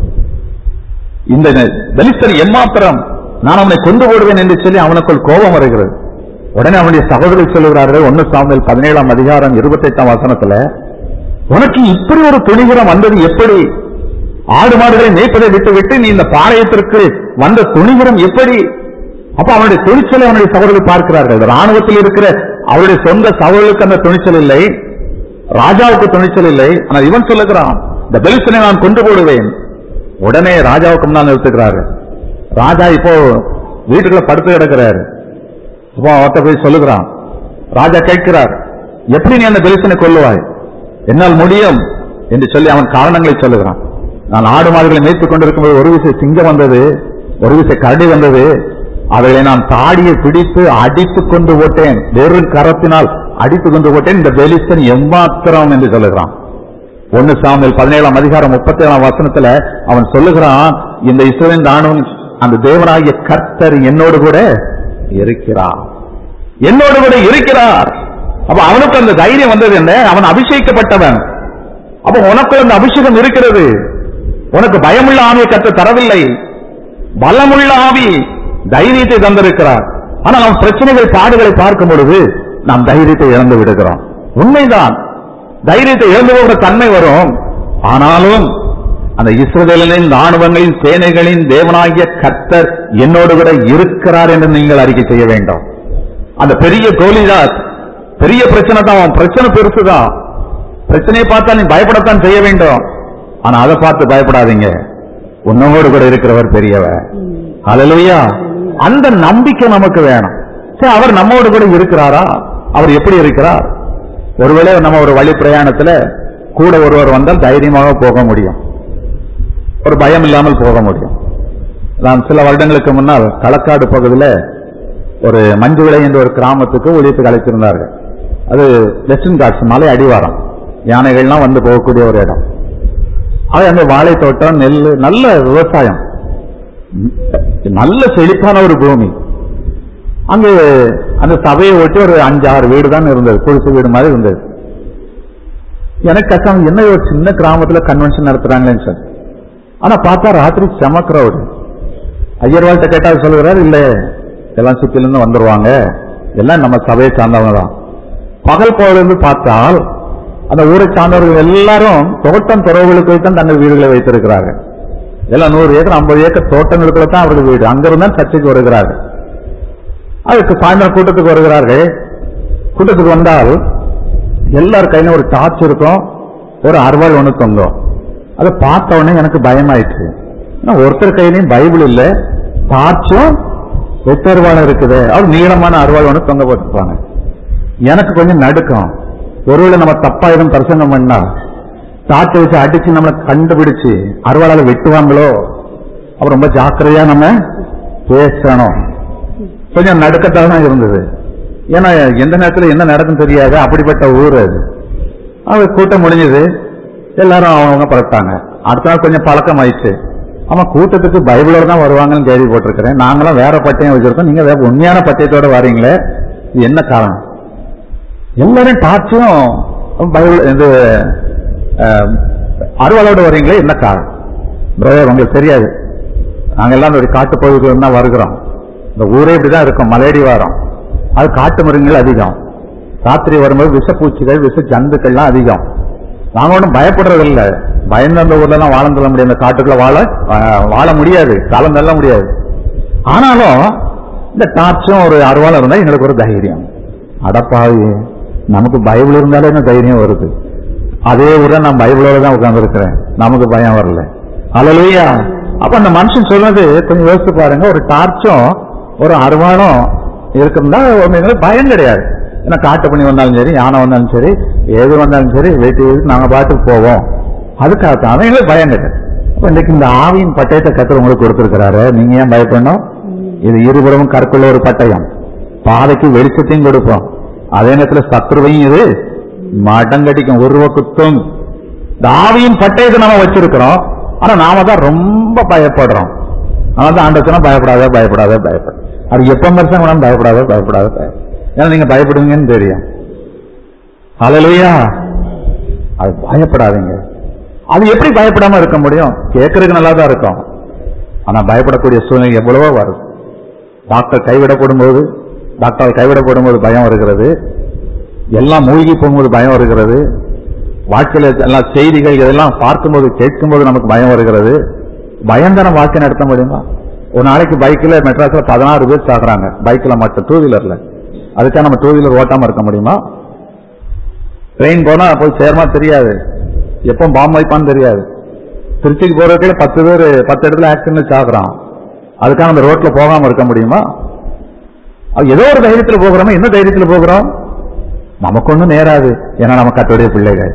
இந்த பெலிஸ்தன் எம்மாத்திரம் நான் அவனை கொண்டு போடுவேன் என்று சொல்லி அவனுக்குள் கோபம் வருகிறது உடனே அவனுடைய சகோதரர் சொல்லுகிறார்கள் ஒன்னு சாமுவேல் பதினேழாம் அதிகாரம் இருபத்தி எட்டாம் வசனத்துல உனக்கு இப்படி ஒரு துணிகரம் வந்தது எப்படி ஆடு மாடுகளை மேய்ப்பதை விட்டு விட்டு நீ இந்த பாளையத்திற்கு வந்த துணிகரம் எப்படி அப்ப அவனுடைய துணிச்சலை அவனுடைய சகோதரர்கள் பார்க்கிறார்கள் ராணுவத்தில் இருக்கிற அவருடைய சொந்த சகோதரர்களுக்கு அந்த துணிச்சல் இல்லை ராஜாவுக்கு துணிச்சல் இல்லை ஆனால் இவன் சொல்லுகிறான் இந்த பெலிஸ்தனை நான் கொண்டு போடுவேன் உடனே ராஜாவுக்கு முன்னால் நிறுத்துகிறாரு ராஜா இப்போ வீட்டுக்குள்ள படுத்து கிடக்கிறாரு இப்போ அவர்கிட்ட போய் சொல்லுகிறான் ராஜா கேட்கிறார் எப்படி நீ அந்த பெலிஸ்தனை கொல்லுவாய் என்னால் முடியும் என்று சொல்லி அவன் காரணங்களை சொல்லுகிறான் நான் ஆடு மாடுகளை மேய்த்துக் கொண்டிருக்கும்போது ஒரு விசை சிங்கம் வந்தது ஒரு விசை கரடி வந்தது அவைகளை நான் தாடியை பிடித்து அடித்துக் கொண்டு போட்டேன் வெறும் கரத்தினால் அடித்துக் கொண்டு போட்டேன் இந்த பெலிஸ்தன் எம்மாத்திரம் என்று சொல்லுகிறான் ஒன்னு சாமுவேல் பதினேழாம் அதிகாரம் முப்பத்தி ஏழாம் வசனத்துல அவன் சொல்லுகிறான் இந்த இஸ்ரவேல் ராணுவம் அந்த தேவனாகிய கர்த்தர் என்னோடு கூட இருக்கிறார் என்னோடு கூட இருக்கிறார் அப்ப அவனுக்கு அந்த தைரியம் வந்தது என்ன அவன் அபிஷேகிக்கப்பட்டவன் அப்ப உனக்குள்ள அந்த அபிஷேகம் இருக்கிறது உனக்கு பயமுள்ள ஆவியை கற்று தரவில்லை பலமுள்ள ஆவி தைரியத்தை தந்திருக்கிறார் ஆனால் அவன் பிரச்சனைகள் பாடுகளை பார்க்கும் பொழுது நாம் தைரியத்தை இழந்து விடுகிறோம் உண்மைதான் தைரியத்தை இழந்து போகிற தன்மை வரும் ஆனாலும் அந்த இஸ்ரவேலின் ராணுவங்களின் சேனைகளின் தேவனாகிய கர்த்தர் என்னோடு கூட இருக்கிறார் என்று நீங்கள் அறிக்கை செய்ய வேண்டும் அந்த பெரிய கோலிதாஸ் பெரிய பிரச்சனை தான் அவன் பிரச்சனை பெருசுதான் பிரச்சனையை பார்த்தா நீ பயப்படத்தான் செய்ய வேண்டும் ஆனா அதை பார்த்து பயப்படாதீங்க உன்னோடு கூட இருக்கிறவர் பெரியவர் ஹalleluya அந்த நம்பிக்கை நமக்கு வேணும் சரி அவர் நம்மோடு கூட இருக்கிறாரா அவர் எப்படி இருக்கிறார் ஒருவேளை நம்ம ஒரு வழி பிரயாணத்துல கூட ஒருவர் வந்தால் தைரியமாக போக முடியும் ஒரு பயம் இல்லாமல் போக முடியும் நான் சில வருடங்களுக்கு முன்னால் களக்காடு பகுதியில் ஒரு மஞ்சுவிளை என்ற ஒரு கிராமத்துக்கு ஊழியத்துக்கு அழைத்திருந்தார்கள் அது வெஸ்டர்ன் காட்ஸ் மலை அடிவாரம் யானைகள்லாம் வந்து போகக்கூடிய ஒரு இடம் அது அந்த வாழை தோட்டம் நெல் நல்ல விவசாயம் நல்ல செழிப்பான ஒரு பூமி அங்கு அந்த சபையை ஒட்டி ஒரு அஞ்சு ஆறு வீடு தான் இருந்தது குடிசை வீடு மாதிரி இருந்தது எனக்கு கஷ்டம் என்ன ஒரு சின்ன கிராமத்துல கன்வென்ஷன் நடத்துறாங்களேன்னு சார் ஆனா பார்த்தா ராத்திரி செம crowd ஐயர்வாள்கிட்ட கேட்டா சொல்லுகிறார் இல்ல எல்லாம் சுத்தில இருந்து வந்துருவாங்க எல்லாம் நம்ம சபையை சார்ந்தவங்க தான் பகல் போதிலிருந்து பார்த்தால் அந்த ஊரை சார்ந்தவர்கள் எல்லாரும் தோட்டம் துறவுகளுக்கு தான் தங்கள் வீடுகளை வைத்திருக்கிறார்கள் எல்லாம் நூறு ஏக்கர் ஐம்பது ஏக்கர் தோட்டங்களுக்குள்ள தான் அவர்கள் வீடு அங்கிருந்து தான் சர்ச்சைக்கு வருகிறார்கள் அதுக்கு சாயந்தரம் கூட்டத்துக்கு வருகிறார்கள் கூட்டத்துக்கு வந்தால் எல்லார் கையிலும் ஒரு டார்ச் இருக்கும் ஒரு அருவாள் ஒன்று தொங்கும் அதை பார்த்த உடனே எனக்கு பயமாயிடுச்சு ஏன்னா ஒருத்தர் கையிலையும் பைபிள் இல்ல டார்ச்சும் வெட்ட அருவாளும் இருக்குது அவர் நீளமான அருவாள் ஒன்று தொங்க போட்டுருப்பாங்க எனக்கு கொஞ்சம் நடுக்கம் ஒருவேளை நம்ம தப்பா எதுவும் பிரசங்கம் பண்ணா டார்ச்சை வச்சு அடிச்சு நம்மளை கண்டுபிடிச்சு அருவாளால வெட்டுவாங்களோ அப்ப ரொம்ப ஜாக்கிரதையா நம்ம பேசணும் கொஞ்சம் நடுக்கத்தாக தான் இருந்தது ஏன்னா எந்த நேரத்தில் என்ன நடக்கும் தெரியாது அப்படிப்பட்ட ஊர் அது அவங்க கூட்டம் முடிஞ்சது எல்லாரும் அவங்க புறப்பட்டாங்க அடுத்த நாள் கொஞ்சம் பழக்கம் ஆயிடுச்சு ஆமா கூட்டத்துக்கு பைபிளோட தான் வருவாங்கன்னு கேள்விப்பட்டிருக்கிறேன் நாங்களாம் வேற பட்டயம் வச்சிருக்கோம் நீங்க வேற உண்மையான பட்டயத்தோட வரீங்களே இது என்ன காரணம் எல்லாரும் டார்ச்சும் பைபிள் இது அஹ், அருவாளோட வரீங்களே என்ன காரணம் பிரதர் உங்களுக்கு தெரியாது நாங்க எல்லாம் ஒரு காட்டு பகுதிக்கு தான் வருகிறோம் இந்த ஊரே இப்படிதான் இருக்கும் மலையடி வாரம் அது காட்டு மிருகங்கள் அதிகம் ராத்திரி வரும்போது விஷப்பூச்சிகள் விஷ ஜந்துக்கள்லாம் அதிகம் நாங்க ஒன்றும் பயப்படுறது இல்ல பயந்து அந்த ஊர்ல எல்லாம் வாழ தள்ள முடியாது இந்த காட்டுக்குள்ள வாழ அஹ், வாழ முடியாது காலம் தள்ள முடியாது ஆனாலும் இந்த டார்ச்சும் ஒரு அருவாள் இருந்தா எங்களுக்கு ஒரு தைரியம் அடப்பாவி நமக்கு பைபிள் இருந்தாலே என்ன தைரியம் வருது அதே ஊர்ல நான் பைபிளோட தான் உட்கார்ந்து நமக்கு பயம் வரல அல்லையா அப்ப அந்த மனுஷன் சொன்னது கொஞ்சம் யோசிச்சு பாருங்க ஒரு டார்ச்சும் ஒரு அருவாளும் இருக்குன்னா உங்களுக்கு பயம் கிடையாது ஏன்னா காட்டு பண்ணி வந்தாலும் சரி யானை வந்தாலும் சரி எது வந்தாலும் சரி வீட்டுக்கு நாங்க பாட்டுக்கு போவோம் அதுக்காக தான் அவங்களுக்கு பயம் கிடையாது அப்ப இன்னைக்கு இந்த ஆவியின் பட்டயத்தை கத்தர் உங்களுக்கு கொடுத்திருக்கிறாரு நீங்க ஏன் பயப்படணும் இது இருபுறமும் கற்குள்ள ஒரு பட்டயம் பாதைக்கு வெளிச்சத்தையும் கொடுப்போம் அதே நேரத்துல சத்ருவையும் இது மடங்கடிக்கும் உருவ குத்தும் இந்த ஆவியின் பட்டயத்தை நம்ம வச்சிருக்கிறோம் ஆனா நாம தான் ரொம்ப பயப்படுறோம் அதனால தான் ஆண்டவர் சொன்னா பயப்படாத பயப்படாத பயப்பட அது எப்ப மனுஷன் வேணாலும் பயப்படாத பயப்படாத பயப்பட ஏன்னா நீங்க பயப்படுவீங்கன்னு தெரியும் ஹalleluya அது பயப்படாதீங்க அது எப்படி பயப்படாம இருக்க முடியும் கேட்கறதுக்கு நல்லா தான் இருக்கும் ஆனா பயப்படக்கூடிய சூழ்நிலை எவ்வளவோ வரும் டாக்டர் கைவிடப்படும் போது டாக்டர் கைவிடப்படும் போது பயம் வருகிறது எல்லாம் மூழ்கி போகும்போது பயம் வருகிறது வாழ்க்கையில எல்லாம் செய்திகள் இதெல்லாம் பார்க்கும்போது கேட்கும்போது நமக்கு பயம் வருகிறது பயந்தன வாழ்க்கை நடத்த முடியுமா ஒரு நாளைக்கு பைக்ல மெட்ராஸ்ல பதினாறு பேர் சாகுறாங்க பைக்ல மட்டும் டூ வீலர்ல அதுக்காக நம்ம டூ வீலர் ஓட்டாம இருக்க முடியுமா ட்ரெயின் போனா போய் சேருமா தெரியாது எப்போ பாம்பு வைப்பான்னு தெரியாது திருச்சிக்கு போறதுக்குள்ள பத்து பேர் பத்து இடத்துல ஆக்சிடென்ட் சாகுறான் அதுக்காக அந்த ரோட்ல போகாம இருக்க முடியுமா அது ஏதோ ஒரு தைரியத்துல போகிறோமா என்ன தைரியத்துல போகிறோம் நமக்கு ஒண்ணும் நேராது ஏன்னா நம்ம கத்துடைய பிள்ளைகள்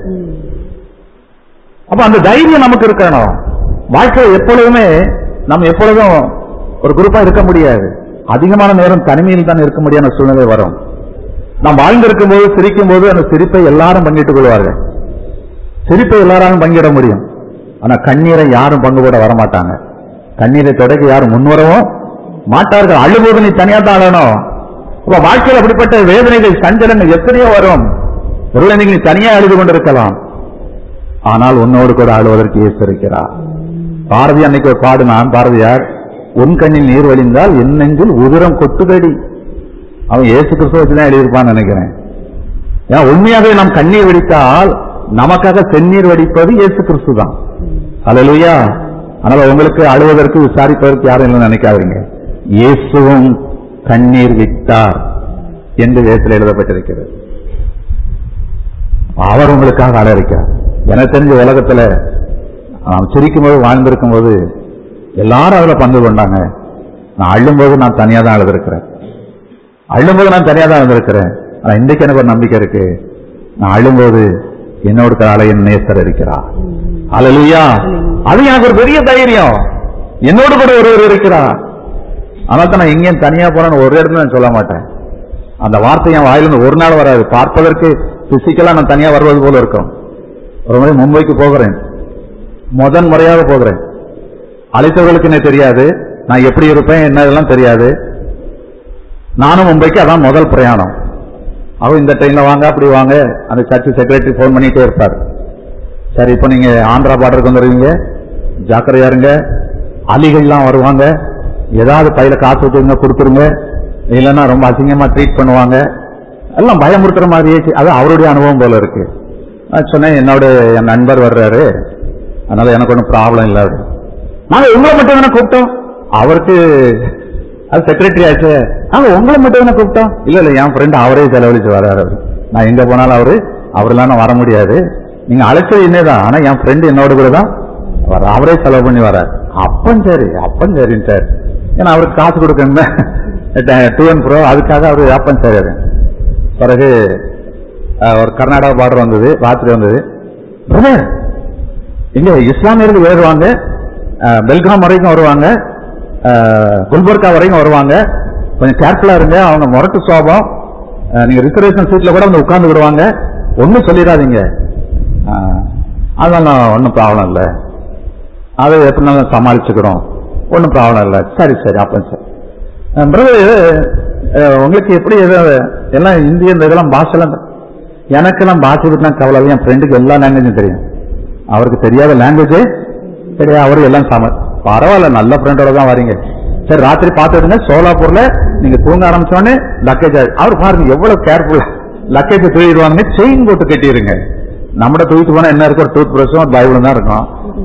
அப்ப அந்த தைரியம் நமக்கு இருக்கணும் வாழ்க்கையில் எப்பொழுதுமே நம்ம எப்பொழுதும் ஒரு குரூப்பா இருக்க முடியாது அதிகமான நேரம் தனிமையில் தான் இருக்க முடியாத சூழ்நிலை வரும் நாம் வாழ்ந்திருக்கும் போது சிரிக்கும் போது அந்த சிரிப்பை எல்லாரும் பங்கிட்டுக் கொள்வார்கள் சிரிப்பை எல்லாராலும் பங்கிட முடியும் ஆனா கண்ணீரை யாரும் பங்கு போட வரமாட்டாங்க கண்ணீரை தொடக்க யாரும் முன்வரவும் மாட்டார்கள் அழும்போது நீ தனியா தான் அழணும் அப்ப வாழ்க்கையில் அப்படிப்பட்ட வேதனைகள் சஞ்சலங்கள் எத்தனையோ வரும் ஒருவேளை நீங்க நீ தனியா அழுது கொண்டிருக்கலாம் ஆனால் உன்னோடு கூட அழுவதற்கு இயேசு இருக்கிறார் பாரதி அன்னைக்கு ஒரு பாடுனான் பாரதியார் உன் கண்ணில் நீர் வழிந்தால் என் நெஞ்சில் உதிரம் கொட்டுதடி அவன் இயேசு கிறிஸ்துவ வச்சுதான் எழுதியிருப்பான்னு நினைக்கிறேன் ஏன்னா உண்மையாகவே நாம் கண்ணீர் வடித்தால் நமக்காக செந்நீர் வடிப்பது இயேசு கிறிஸ்து தான் அல்லேலூயா அதனால உங்களுக்கு அழுவதற்கு விசாரிப்பதற்கு யாரும் இல்லை நினைக்காதீங்க இயேசுவும் கண்ணீர் விட்டார் என்று வேதத்தில் எழுதப்பட்டிருக்கிறது அவர் உங்களுக்காக அழறிக்கார் எனக்கு தெரிஞ்ச உலகத்துல நாம் சிரிக்கும் போது வாழ்ந்திருக்கும் போது எல்லாரும் அதுல பங்கு கொண்டாங்க நான் அள்ளும்போது நான் தனியா தான் அழுதுருக்கிறேன் அள்ளும்போது நான் தனியா தான் அழுதுருக்கிறேன் ஆனா இன்றைக்கு எனக்கு ஒரு நம்பிக்கை இருக்கு நான் அள்ளும்போது என்னோட காலை என் நேசர் இருக்கிறார் அல்லேலூயா அது எனக்கு ஒரு பெரிய தைரியம் என்னோடு கூட ஒருவர் இருக்கிறார் அதனால தான் நான் எங்கேயும் தனியா போறேன்னு ஒரு இடத்துல நான் சொல்ல மாட்டேன் அந்த வார்த்தை என் வாயிலிருந்து ஒரு நாள் வராது பார்ப்பதற்கு பிசிக்கலா நான் தனியா வருவது போல இருக்கும் ஒரு முறை மும்பைக்கு போகிறேன் முதன் முறையாக போகிறேன் அழைத்தவர்களுக்கு என்ன தெரியாது நான் எப்படி இருப்பேன் என்ன இதெல்லாம் தெரியாது நானும் மும்பைக்கு அதான் முதல் பிரயாணம் அவன் இந்த ட்ரெயின்ல வாங்க அப்படி வாங்க அந்த சர்ச் செக்ரட்டரி ஃபோன் பண்ணிட்டே இருப்பார் சரி இப்போ நீங்க ஆந்திரா பார்டருக்கு வந்துடுவீங்க ஜாக்கிரதையா இருங்க அலிகள்லாம் வருவாங்க ஏதாவது பையில காசு வச்சுருங்க கொடுத்துருங்க இல்லைன்னா ரொம்ப அசிங்கமா ட்ரீட் பண்ணுவாங்க எல்லாம் பயமுறுத்துற மாதிரியே சி- அது அவருடைய அனுபவம் போல இருக்கு நான் சொன்னேன் என்னோட என் நண்பர் வர்றாரு அதனால எனக்கு ஒன்றும் ப்ராப்ளம் இல்லை அப்படி. நாங்க உங்களை மட்டும் தானே கூப்பிட்டோம் அவருக்கு அது செக்ரட்டரி ஆச்சு நாங்க உங்களை மட்டும் தானே கூப்பிட்டோம் இல்ல இல்ல என் ஃப்ரெண்ட் அவரே செலவழிச்சு வர்றாரு அவரு. நான் எங்க போனாலும் அவரு அவரெல்லாம் நான் வர முடியாது நீங்க அழைச்சது என்னதான் ஆனா என் ஃப்ரெண்ட் என்னோட கூட தான் வர அவரே செலவு பண்ணி வர்றாரு அப்பன் சரி அப்பன் சரிங்க சார் ஏன்னா அவருக்கு காசு கொடுக்கணும் டூ அண்ட் ப்ரோ அதுக்காக அவரு அப்பன் சரி பிறகு அஹ், ஒரு கர்நாடகா பார்டர் வந்தது ராத்திரி வந்தது பிரதர் இங்க இஸ்லாமியர்கள் ஏறுவாங்க அஹ், பெல்காம் வரைக்கும் வருவாங்க அஹ், குல்பர்கா வரைக்கும் வருவாங்க கொஞ்சம் கேர்ஃபுல்லா இருங்க அவங்க முரட்டு சுவாபம் அஹ், நீங்க ரிசர்வேஷன் சீட்ல கூட வந்து உட்கார்ந்து விடுவாங்க ஒண்ணும் சொல்லிடாதீங்க ஆ, அதெல்லாம் ஒன்றும் ப்ராப்ளம் இல்லை அதை எப்படினாலும் சமாளிச்சுக்கிறோம் ஒன்றும் ப்ராப்ளம் இல்லை சரி சரி அப்போ சரி பிரதர் உங்களுக்கு எப்படி எது எல்லாம் இந்திய இந்த இதெல்லாம் பாஷெல்லாம் எனக்கெல்லாம் பாஷை பற்றினா கவலை இல்லை. என் ஃப்ரெண்டுக்கு எல்லா லாங்குவேஜும் தெரியும் அவருக்கு தெரியாத லாங்குவேஜே தெரியாது அவரு எல்லாம் சம பரவாயில்ல நல்ல ஃப்ரெண்டோட தான் வரீங்க சரி ராத்திரி பார்த்துடுங்க சோலாப்பூர்ல நீங்க தூங்க ஆரம்பிச்சோடனே லக்கேஜ் அவர் பாருங்க எவ்வளவு கேர்ஃபுல்லா லக்கேஜ் தூக்கிடுவாங்க செயின் போட்டு கட்டிடுங்க நம்மட தூக்கிட்டு போனா என்ன இருக்கும் ஒரு டூத் பிரஷும் ஒரு பைபிளும் தான் இருக்கும்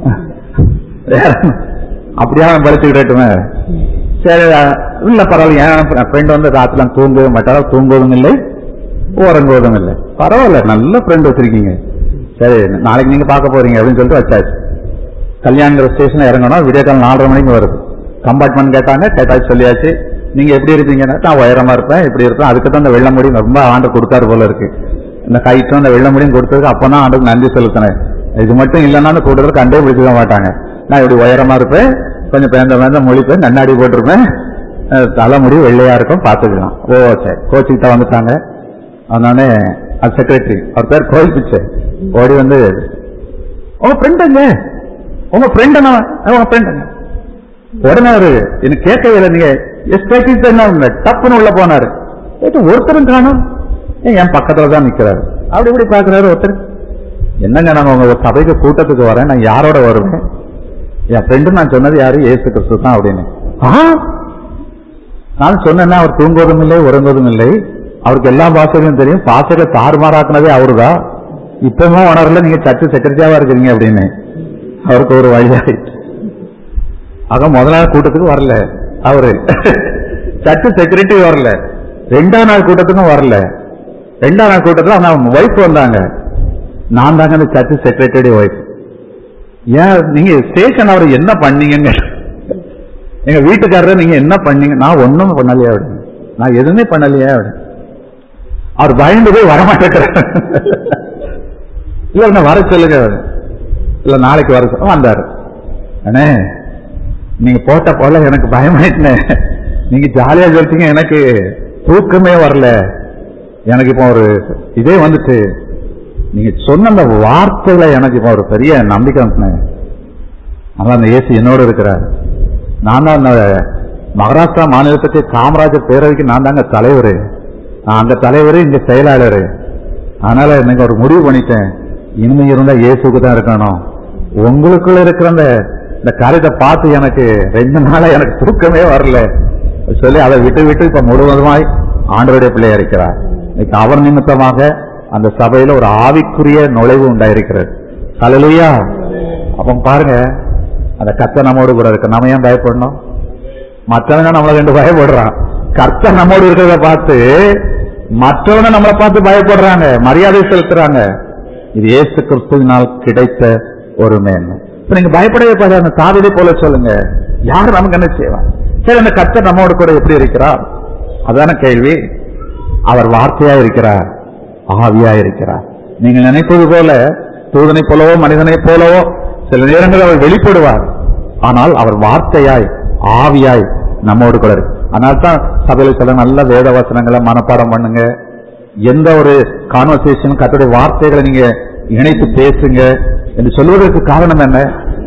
வேற என்ன? அப்படியே அவன் படிச்சுக்கிட்டுமே சரி அஹ், இல்ல பரவாயில்ல என் ஃப்ரெண்ட் வந்து ராத்திரி தூங்கவே மாட்டாரா தூங்குவதும் இல்லை உறங்குவதும் இல்லை பரவாயில்ல நல்ல ஃப்ரெண்ட் வச்சிருக்கீங்க சரி நாளைக்கு நீங்க பார்க்க போறீங்க அப்படின்னு சொல்லிட்டு வச்சாச்சு கல்யாணங்கிற ஸ்டேஷன்ல இறங்கணும் விடிய காலம் நாலரை மணிக்கு வருது கம்பார்ட்மெண்ட் கேட்டாங்க கேட்டாச்சு சொல்லியாச்சு நீங்க எப்படி இருப்பீங்கன்னா நான் உயரமா இருப்பேன் இப்படி இருப்பேன் அதுக்கு தான் இந்த வெள்ள முடியும் ரொம்ப ஆண்டு கொடுத்தாரு போல இருக்கு இந்த கைட்டும் இந்த வெள்ள முடியும் கொடுத்ததுக்கு அப்பதான் ஆண்டுக்கு நன்றி செலுத்தினேன் இது மட்டும் இல்லைன்னா அந்த கூட்டத்தில் கண்டே பிடிச்சிக்க மாட்டாங்க நான் இப்படி உயரமா இருப்பேன் கொஞ்சம் பேந்த பேந்த மொழிப்பேன் கண்ணாடி போட்டிருப்பேன் அஹ் தலைமுடி வெள்ளையா இருக்கும் பார்த்துக்கலாம் ஓ சரி கோச்சிக்கிட்ட வந்துட்டாங்க அதனாலே அது செக்ரட்டரி அவர் பேர் கோயில் பிச்சை ஓடி வந்து உங்க ஃப்ரெண்டுங்க உங்க ஃப்ரெண்ட் உங்க ஃப்ரெண்டுங்க உடனே அவரு எனக்கு கேட்கவே இல்லை நீங்க எஸ்டேட்டிஸ் என்ன டப்புன்னு உள்ள போனாரு கேட்டு ஒருத்தரும் காணும் என் பக்கத்துல தான் நிக்கிறாரு அப்படி இப்படி பாக்குறாரு ஒருத்தர் என்னங்க நான் உங்க சபைக்கு கூட்டத்துக்கு வரேன் நான் யாரோட வருவேன் என் ஃப்ரெண்டு நான் சொன்னது யாரு ஏசு கிறிஸ்து தான் அப்படின்னு ஆ நான் சொன்னேன்னா அவர் தூங்குவதும் இல்லை உறங்குவதும் இல்லை அவருக்கு எல்லா பாஷைகளும் தெரியும் பாஷைகளை தாறுமாறாக்குனதே அவருதான் இப்பவும் உணரல நீங்க சர்ச்சு செக்ரட்டரியாவா இருக்கிறீங்க அப்படின்னு அவருக்கு ஒரு வழியாயிடுச்சு ஆக முதல் கூட்டத்துக்கு வரல அவரு சர்ச்சு செக்ரட்டரி வரல ரெண்டாம் நாள் கூட்டத்துக்கும் வரல ரெண்டாம் நாள் கூட்டத்துல அவங்க ஒய்ஃப் வந்தாங்க நான் தாங்க அந்த சர்ச்சு செக்ரட்டரி ஒய்ஃப் ஏன் நீங்க ஸ்டேஷன் அவர் என்ன பண்ணீங்கன்னு எங்க வீட்டுக்காரர் நீங்க என்ன பண்ணீங்க நான் ஒண்ணும் பண்ணலையா அப்படின்னு நான் எதுவுமே பண்ணலையா அப்படின்னு அவர் பயந்து போய் வரமாட்டேங்கிறார் இல்ல நான் வர சொல்லுங்க இல்ல நாளைக்கு வர சொல்ல வந்தாரு அண்ணே நீங்க போட்ட போல எனக்கு பயமாயிட்டுனே நீங்க ஜாலியா சொல்லிட்டீங்க எனக்கு தூக்கமே வரல எனக்கு இப்போ ஒரு இதே வந்துட்டு நீங்க சொன்ன அந்த வார்த்தையில எனக்கு இப்போ ஒரு பெரிய நம்பிக்கை வந்துனேன் அதான் அந்த ஏசு என்னோட இருக்கிறார் நான் தான் அந்த மகாராஷ்டிரா மாநிலத்துக்கு காமராஜர் பேரவைக்கு நான் தாங்க தலைவர் நான் அந்த தலைவர் இங்க செயலாளர் அதனால எனக்கு ஒரு முடிவு பண்ணிட்டேன் இனிமே இருந்தா இயேசுக்கு தான் இருக்கணும் உங்களுக்குள்ள இருக்கிற அந்த இந்த காரியத்தை பார்த்து எனக்கு ரெண்டு நாளா எனக்கு தூக்கமே வரல சொல்லி அதை விட்டு விட்டு இப்ப முழுவதுமாய் ஆண்டவருடைய பிள்ளையா இருக்கிறார் இன்னைக்கு அவர் நிமித்தமாக அந்த சபையில ஒரு ஆவிக்குரிய நுழைவு உண்டாயிருக்கிறது ஹalleluya அப்ப பாருங்க அந்த கத்த நம்மோடு கூட இருக்கு நம்ம ஏன் பயப்படணும் மற்றவங்க நம்மளை ரெண்டு பயப்படுறான் கர்த்தர் நம்மோடு இருக்கிறத பார்த்து மற்றவங்க நம்மளை பார்த்து பயப்படுறாங்க மரியாதை செலுத்துறாங்க இது இயேசு கிறிஸ்துவினால் கிடைத்த ஒரு மேன்மை இப்ப நீங்க பயப்படவே பாரு அந்த தாவிதை போல சொல்லுங்க யாரு நமக்கு என்ன செய்வான் சரி அந்த கர்த்தர் நம்மோடு கூட எப்படி இருக்கிறார் அதான கேள்வி அவர் வார்த்தையா இருக்கிறார் ஆவியா இருக்கிறார் நீங்கள் நினைப்பது போல தூதனை போலவோ மனிதனை போலவோ சில நேரங்களில் அவர் வெளிப்படுவார் ஆனால் அவர் வார்த்தையாய் ஆவியாய் நம்மோடு கூட இருக்கு அதனால தான் சபையில சில நல்ல வேத வசனங்களை மனப்பாடம் பண்ணுங்க எந்த ஒரு கான்வர்சேஷன் கத்துடைய வார்த்தைகளை நீங்க இணைத்து பேசுங்க என்று சொல்வதற்கு காரணம் என்ன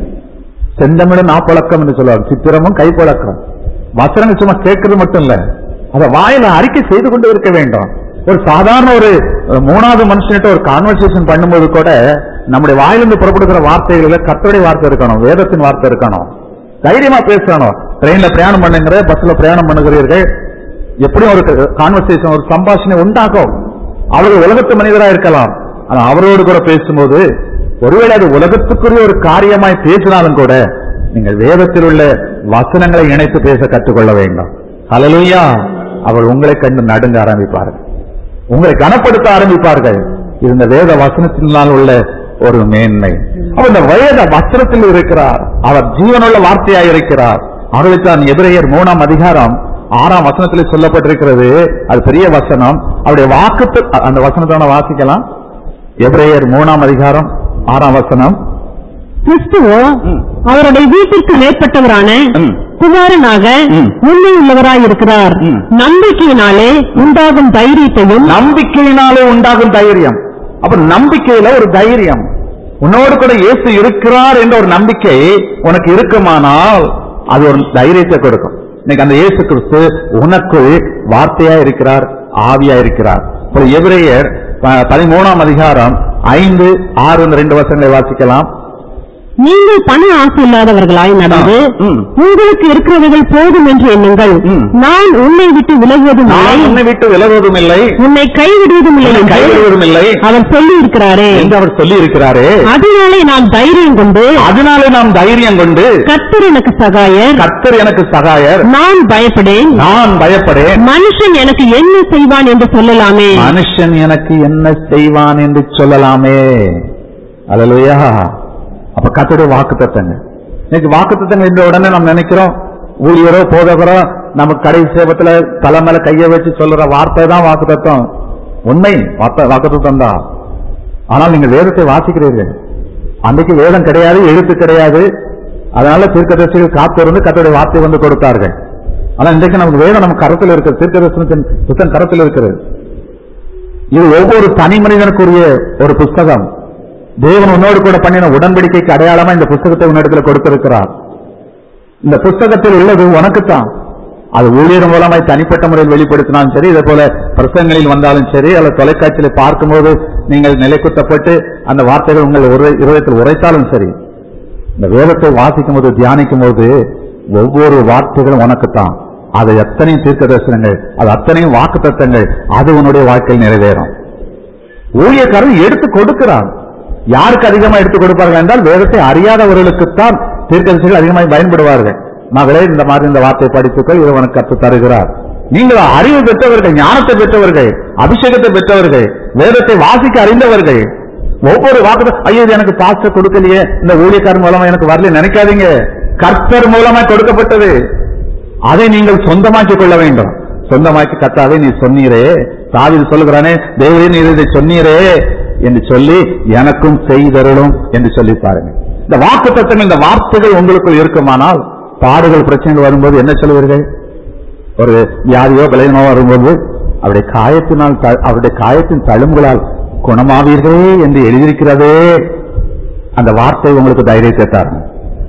செந்தமிழ் நாப்பழக்கம் என்று சொல்லுவாங்க சித்திரமும் கைப்பழக்கம் வசனங்கள் சும்மா கேட்கறது மட்டும் இல்ல அதை வாயில அறிக்கை செய்து கொண்டு இருக்க வேண்டும் ஒரு சாதாரண ஒரு அஹ், மூணாவது மனுஷன்கிட்ட ஒரு கான்வர்சேஷன் பண்ணும்போது கூட நம்முடைய வாயிலிருந்து புறப்படுகிற வார்த்தைகளில் கர்த்தருடைய வார்த்தை இருக்கணும் வேதத்தின் வார்த்தை இருக்கணும் தைரியமா பேசணும் ட்ரெயின்ல பிரயாணம் பண்ணுங்கிற பஸ்ல பிரயாணம் பண்ணுகிறீர்கள் எப்படியும் ஒரு கான்வர்சேஷன் ஒரு சம்பாஷணை உண்டாகும் அவர்கள் உலகத்து மனிதராக இருக்கலாம் ஆனா அவரோடு கூட பேசும்போது ஒருவேளை அது உலகத்துக்குரிய ஒரு காரியமாய் பேசினாலும் கூட நீங்கள் வேதத்தில் உள்ள வசனங்களை இணைத்து பேச கற்றுக்கொள்ள வேண்டும் ஹalleluya அவர் உங்களை கண்டு நடுங்க ஆரம்பிப்பார்கள் உங்களை கனப்படுத்த ஆரம்பிப்பார்கள் இது இந்த வேத வசனத்தினால் உள்ள ஒரு மேன்மை அவர் இந்த வேத வசனத்தில் இருக்கிறார் அவர் ஜீவனுள்ள வார்த்தையாய் இருக்கிறார் அவர்களுக்கு எபிரேயர் மூணாம் அதிகாரம் ஆறாம் வசனத்தில் சொல்லப்பட்டிருக்கிறது அது பெரிய வசனம் அவருடைய வாக்கு அந்த வசனத்தை வாசிக்கலாம் எபிரேயர் மூணாம் அதிகாரம் ஆறாம் வசனம் கிறிஸ்துவோ ம். அவருடைய வீட்டிற்கு மேற்பட்டவரான ம். குமாரனாக ம். உண்மை உள்ளவராய் இருக்கிறார் ம். நம்பிக்கையினாலே உண்டாகும் தைரியத்தையும் நம்பிக்கையினாலே உண்டாகும் தைரியம் அப்ப நம்பிக்கையில ஒரு தைரியம் உன்னோடு கூட இயேசு இருக்கிறார் என்ற ஒரு நம்பிக்கை உனக்கு இருக்குமானால் அது ஒரு தைரியத்தை கொடுக்கும் இன்னைக்கு அந்த இயேசு கிறிஸ்து உனக்குள் வார்த்தையா இருக்கிறார் ஆவியா இருக்கிறார் ஒரு எபிரேயர் ப- பதிமூணாம் அதிகாரம் ஐந்து ஆறு இந்த ரெண்டு வசங்களை வாசிக்கலாம் நீங்கள் பண ஆசை இல்லாதவர்களாய் நடந்து ஆ, ம். உங்களுக்கு இருக்கிறவைகள் போதும் என்று எண்ணுங்கள் ம். நான் உன்னை விட்டு விலகுவதும் நான் இல்லை உன்னை விட்டு விலகுவதும் இல்லை உன்னை கைவிடுவதும் இல்லை உன்னை என்று கைவிடுவதும் இல்லை அவர் சொல்லி இருக்கிறாரே என்று அவர் சொல்லி இருக்கிறாரே அதனாலே நான் தைரியம் கொண்டு அதனாலே நாம் தைரியம் கொண்டு கர்த்தர் எனக்கு சகாயர் கர்த்தர் எனக்கு சகாயர் நான் பயப்படேன் நான் பயப்படேன் மனுஷன் எனக்கு என்ன செய்வான் என்று சொல்லலாமே மனுஷன் எனக்கு என்ன செய்வான் என்று சொல்லலாமே அல்லையா அப்ப கத்தருடைய வாக்கு தத்தங்க இன்னைக்கு வாக்கு தத்தங்க இந்த உடனே நம்ம நினைக்கிறோம் ஊழியரோ போதகரோ நமக்கு கடை சேபத்துல தலை மேல கைய வச்சு சொல்ற வார்த்தை தான் வாக்கு தத்தம் உண்மை வார்த்தை வாக்கு தத்தம் தான் ஆனால் நீங்கள் வேதத்தை வாசிக்கிறீர்கள் அன்றைக்கு வேதம் கிடையாது எழுத்து கிடையாது அதனால தீர்க்கதரிசிகள் காத்திருந்து கத்தருடைய வார்த்தை வந்து கொடுத்தார்கள் ஆனா இன்றைக்கு நமக்கு வேதம் நம்ம கரத்தில் இருக்கிறது தீர்க்கதரிசனத்தின் புத்தன் கரத்தில் இருக்கிறது இது ஒவ்வொரு தனி மனிதனுக்குரிய ஒரு புஸ்தகம் தேவன் உன்னோடு கூட பண்ணின உடன்படிக்கைக்கு அடையாளமா இந்த புஸ்தகத்தை உன்னிடத்துல கொடுத்திருக்கிறார் இந்த புஸ்தகத்தில் உள்ளது உனக்குத்தான் அது ஊழியர் மூலமாய் தனிப்பட்ட முறையில் வெளிப்படுத்தினாலும் சரி இதே போல பிரசங்களில் வந்தாலும் சரி அல்லது தொலைக்காட்சியில பார்க்கும்போது நீங்கள் நிலைக்குத்தப்பட்டு அந்த வார்த்தைகள் உங்கள் உரை- இருதயத்தில் உரைத்தாலும் சரி இந்த வேதத்தை வாசிக்கும் போது தியானிக்கும் போது ஒவ்வொரு வார்த்தைகளும் உனக்குத்தான் அது எத்தனையும் தீர்க்க தரிசனங்கள் அது அத்தனையும் வாக்கு தத்தங்கள் அது உன்னுடைய வாழ்க்கையில் நிறைவேறும் ஊழியக்காரன் எடுத்து கொடுக்கிறான் யாருக்கு அதிகமா எடுத்து கொடுப்பார்கள் என்றால் வேதத்தை அறியாதவர்களுக்குத்தான் தீர்க்கதரிசிகள் அதிகமாக பயன்படுவார்கள் மகளே இந்த மாதிரி இந்த வார்த்தை படித்துக்கள் இதை உனக்கு கற்று தருகிறார் நீங்கள் அறிவு பெற்றவர்கள் ஞானத்தை பெற்றவர்கள் அபிஷேகத்தை பெற்றவர்கள் வேதத்தை வாசிக்க அறிந்தவர்கள் ஒவ்வொரு வாக்கு ஐயோ இது எனக்கு பாஸ்டர் கொடுக்கலையே இந்த ஊழியக்காரன் மூலமா எனக்கு வரல நினைக்காதீங்க கர்த்தர் மூலமா கொடுக்கப்பட்டது அதை நீங்கள் சொந்தமாக்கிக் கொள்ள வேண்டும் சொந்தமாக்கி கத்தாவே நீ சொன்னீரே தாவீது சொல்லுகிறானே தேவரே நீர் இதை சொன்னீரே என்று சொல்லி எனக்கும் செய்தருளும் என்று சொல்லி பாருங்க இந்த வாக்கு தத்தம் இந்த வார்த்தைகள் உங்களுக்குள் இருக்குமானால் பாடுகள் பிரச்சனைகள் வரும்போது என்ன சொல்லுவீர்கள் ஒரு வியாதியோ பலவீனமோ வரும்போது அவருடைய காயத்தினால் த- அவருடைய காயத்தின் தழும்புகளால் குணமாவீர்களே என்று எழுதியிருக்கிறதே அந்த வார்த்தை உங்களுக்கு தைரியத்தை தரும்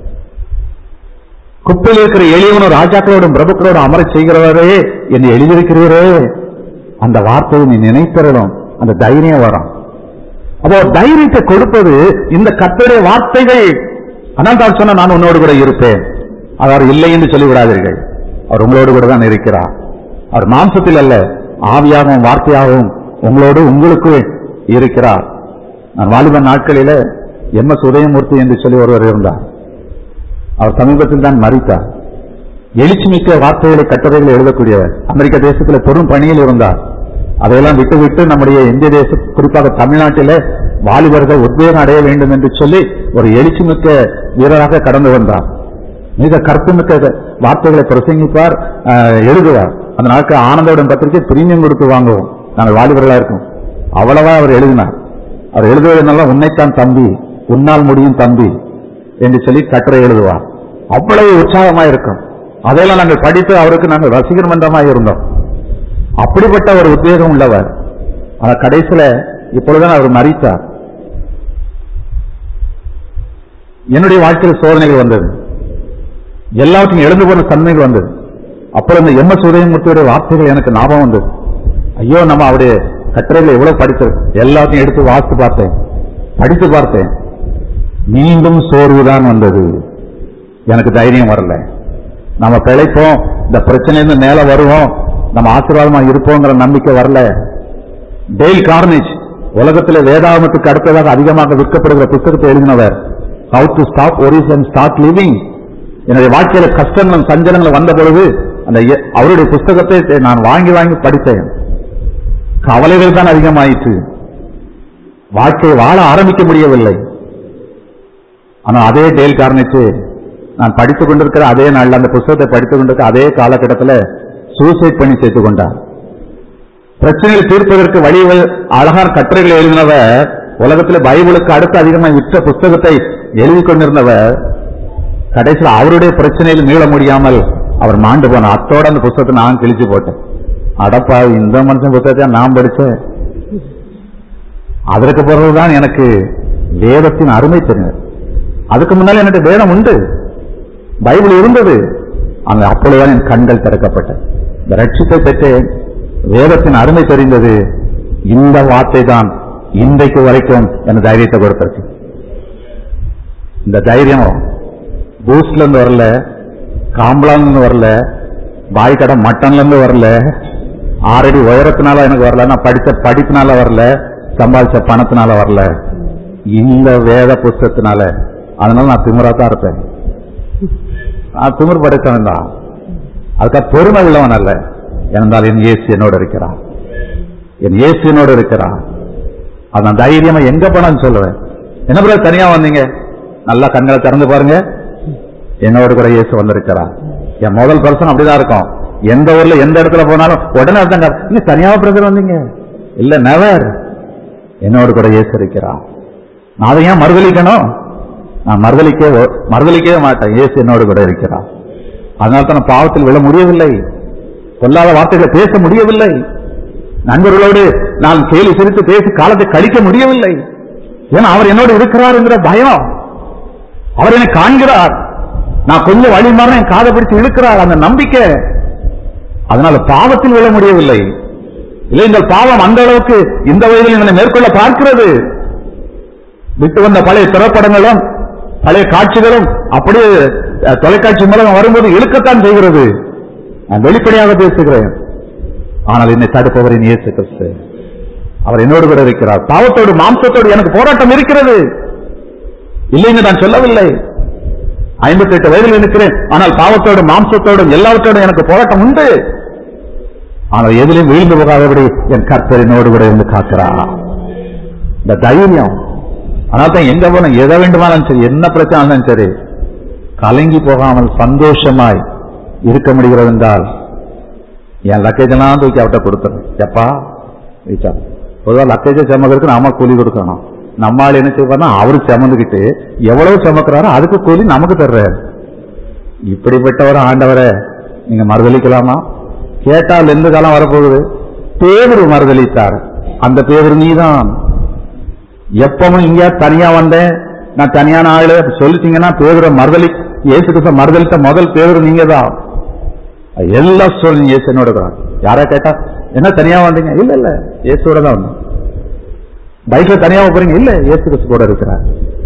குப்பையில் இருக்கிற எளியவனும் ராஜாக்களோடும் பிரபுக்களோடும் அமரச் செய்கிறவரே என்று எழுதியிருக்கிறீரே அந்த வார்த்தையை நீ நினைத்தரலும் அந்த தைரியம் வரும் அப்போ தைரியத்தை கொடுப்பது இந்த கர்த்தருடைய வார்த்தைகள் ஆனால் தான் சொன்ன நான் உன்னோடு கூட இருப்பேன் அவர் இல்லை என்று சொல்லிவிடாதீர்கள் அவர் உங்களோடு கூட தான் இருக்கிறார் அவர் மாம்சத்தில் அல்ல ஆவியாகவும் வார்த்தையாகவும் உங்களோடு உங்களுக்கு இருக்கிறார் நான் வாலிப நாட்களில எம் எஸ் உதயமூர்த்தி என்று சொல்லி ஒருவர் இருந்தார் அவர் சமீபத்தில் தான் மறித்தார் எழுச்சிமிக்க வார்த்தைகளை கட்டுரைகளை எழுதக்கூடியவர் அமெரிக்க தேசத்தில் பெரும் பணியில் இருந்தார் அதையெல்லாம் விட்டு விட்டு நம்முடைய இந்திய தேச குறிப்பாக தமிழ்நாட்டிலே வாலிபர்கள் உத்வேகம் அடைய வேண்டும் என்று சொல்லி ஒரு எழுச்சிமிக்க வீரராக கடந்து வந்தார் மிக கருத்துமிக்க வார்த்தைகளை பிரசங்கிப்பார் ஆஹ், எழுதுவார் அந்த நாட்கள் ஆனந்தோடன் பத்திரிகை பிரீமியம் கொடுத்து வாங்குவோம் நாங்கள் வாலிபர்களா இருக்கோம் அவ்வளவா அவர் எழுதினார் அவர் எழுதுவதனால உன்னைத்தான் தம்பி உன்னால் முடியும் தம்பி என்று சொல்லி கட்டுரை எழுதுவார் அவ்வளவு உற்சாகமா இருக்கும் அதையெல்லாம் நாங்கள் படித்து அவருக்கு நாங்கள் ரசிகர் மன்றமாக இருந்தோம் அப்படிப்பட்ட ஒரு உத்வேகம் உள்ளவர் ஆனா கடைசியில இப்பொழுதுதான் அவர் மறித்தார் என்னுடைய வாழ்க்கையில் சோதனைகள் வந்தது எல்லாவற்றையும் எழுந்து போன தன்மைகள் வந்தது அப்புறம் இந்த எம் எஸ் உதயமூர்த்தியுடைய வார்த்தைகள் எனக்கு ஞாபகம் வந்தது ஐயோ நம்ம அவருடைய கட்டுரைகளை எவ்வளவு படித்தது எல்லாத்தையும் எடுத்து வாசித்து பார்த்தேன் படித்து பார்த்தேன் மீண்டும் சோர்வுதான் வந்தது எனக்கு தைரியம் வரல நம்ம பிழைப்போம் இந்த பிரச்சனையிலிருந்து மேல வருவோம் நம்ம ஆசீர்வாதமா இருப்போங்கிற நம்பிக்கை வரல டெய்ல் கார்னேஜ் உலகத்தில் வேதாகமத்துக்கு அடுத்ததாக அதிகமாக விற்கப்படுகிற புத்தகத்தை எழுதினவர் how to stop worries and start living என்னுடைய வாழ்க்கையில கஷ்டங்களும் சஞ்சலங்களும் வந்த பொழுது அந்த எ- அவருடைய புஸ்தகத்தை நான் வாங்கி வாங்கி படித்தேன் கவலைகள் தான் அதிகமாயிற்று வாழ்க்கையை வாழ ஆரம்பிக்க முடியவில்லை ஆனா அதே டேல் கார்னேஜ் நான் படித்துக் கொண்டிருக்கிற அதே நாள்ல அந்த புஸ்தகத்தை படித்துக் கொண்டிருக்கிற அதே காலகட்டத்தில் சூசைட் பண்ணி சேர்த்துக் கொண்டார் பிரச்சனைகள் தீர்ப்பதற்கு வழி வ- அழகான கட்டுரைகளை எழுதினவர் உலகத்தில் பைபிளுக்கு அடுத்து அதிகமாக விற்ற புஸ்தகத்தை எழுதி கொண்டிருந்தவர் கடைசியில் அவருடைய பிரச்சனையில் மீள முடியாமல் அவர் மாண்டு போனார் அத்தோட அந்த புஸ்தகத்தை நான் கிழிச்சு போட்டேன் அடப்பா இந்த மனுஷன் புத்தகத்தை நான் படிச்சேன் அதற்கு பிறகுதான் எனக்கு வேதத்தின் அருமை தெரிந்தது அதுக்கு முன்னால எனக்கு வேதம் உண்டு பைபிள் இருந்தது அங்க அப்பொழுதுதான் என் கண்கள் திறக்கப்பட்டது இந்த ரட்சிப்பை பெற்றேன் வேதத்தின் அருமை தெரிந்தது இந்த வார்த்தை தான் இன்றைக்கு வரைக்கும் என் தைரியத்தை கொடுத்திருக்கு இந்த தைரியம் பூஸ்ட்ல இருந்து வரல காம்பளால இருந்து வரல பாய் கடை மட்டன்ல இருந்து வரல ஆறடி உயரத்தினால எனக்கு வரல நான் படிச்ச படிப்பினால வரல சம்பாதிச்ச பணத்தினால வரல இந்த வேத புஸ்தகத்தினால அதனால நான் திமிரா தான் இருப்பேன் நான் திமிர் படைத்தவன் தான் அதுக்காக பொறுமை உள்ளவன் அல்ல என்றால் என் இயேசு என்னோடு இருக்கிறான் என் இயேசு என்னோடு இருக்கிறான் அதான் தைரியமா எங்க போனான்னு சொல்லுவேன் என்ன பிறகு தனியா வந்தீங்க நல்லா கண்களை திறந்து பாருங்க என்னோட கூட இயேசு வந்திருக்கிறார் என் முதல் பர்சன் அப்படிதான் இருக்கும் எந்த ஊர்ல எந்த இடத்துல போனாலும் உடனே அர்த்தங்க நீங்க தனியாவா பிரதர் வந்தீங்க இல்ல நெவர் என்னோடு கூட இயேசு இருக்கிறார் நான் அதை ஏன் மறுதளிக்கணும் நான் மறுதளிக்க மறுதளிக்கவே மாட்டேன் இயேசு என்னோடு கூட இருக்கிறார் அதனால தான் நான் பாவத்தில் விழ முடியவில்லை பொல்லாத வார்த்தைகளை பேச முடியவில்லை நண்பர்களோடு நான் கேலி சிரித்து பேசி காலத்தை கழிக்க முடியவில்லை ஏன்னா அவர் என்னோடு இருக்கிறார் என்கிற பயம் அவர் என்னை காண்கிறார் நான் கொஞ்சம் வழி மாற என் காதை பிடிச்சு இழுக்கிறார் அந்த நம்பிக்கை அதனால பாவத்தில் விழ முடியவில்லை இல்லை இந்த பாவம் அந்த அளவுக்கு இந்த வயதில் என்னை மேற்கொள்ள பார்க்கிறது விட்டு வந்த பழைய திரைப்படங்களும் பழைய காட்சிகளும் அப்படியே அஹ், தொலைக்காட்சி மூலம் வரும்போது இழுக்கத்தான் செய்கிறது நான் வெளிப்படையாக பேசுகிறேன் ஆனால் என்னை தடுப்பவரின் இயேசு கிறிஸ்து அவர் என்னோடு கூட இருக்கிறார் பாவத்தோடு மாம்சத்தோடு எனக்கு போராட்டம் இருக்கிறது இல்லைன்னு நான் சொல்லவில்லை ஐம்பத்தி எட்டு வயதில் இருக்கிறேன் ஆனால் பாவத்தோடும் மாம்சத்தோடும் எல்லாவற்றோடும் எனக்கு போராட்டம் உண்டு ஆனால் எதிலும் வீழ்ந்து போகாதபடி என் கர்த்தர் என்னோடு கூட இருந்து காக்கிறார் இந்த தைரியம் ஆனால் தான் எங்க போன எதை வேண்டுமானாலும் சரி என்ன பிரச்சனை இருந்தாலும் சரி கலங்கி போகாமல் சந்தோஷமாய் இருக்க முடிகிறது என்றால் என் லக்கேஜ் எல்லாம் தூக்கி அவர்கிட்ட கொடுத்துரும் எப்பா வீச்சா பொதுவாக லக்கேஜை சுமக்கிறதுக்கு நாம கூலி கொடுக்கணும் நம்ம ஆள் என்ன செய்வார்னா அவரு சுமந்துக்கிட்டு எவ்வளவு சுமக்கிறாரோ அதுக்கு கூலி நமக்கு தர்றாரு இப்படிப்பட்டவர் ஆண்டவரை நீங்க மறுதளிக்கலாமா கேட்டால் எந்த காலம் வரப்போகுது பேதர் மறுதளித்தார் அந்த பேதர் நீதான் எப்பவும் இங்க தனியா வந்தேன் நான் தனியான ஆளு அப்படி சொல்லிட்டீங்கன்னா பேதரை மறுதளி இயேசு கிறிஸ்து மறுதளித்த முதல் பேதர் நீங்க தான் எல்லாம் சொல்லி இயேசு என்னோட இருக்கிறார் யாரா கேட்டா என்ன தனியா வந்தீங்க இல்ல இல்ல இயேசுவோட தான் வந்தேன் பைக்ல தனியா போறீங்க இல்ல இயேசு கிறிஸ்து கூட இருக்கிறார்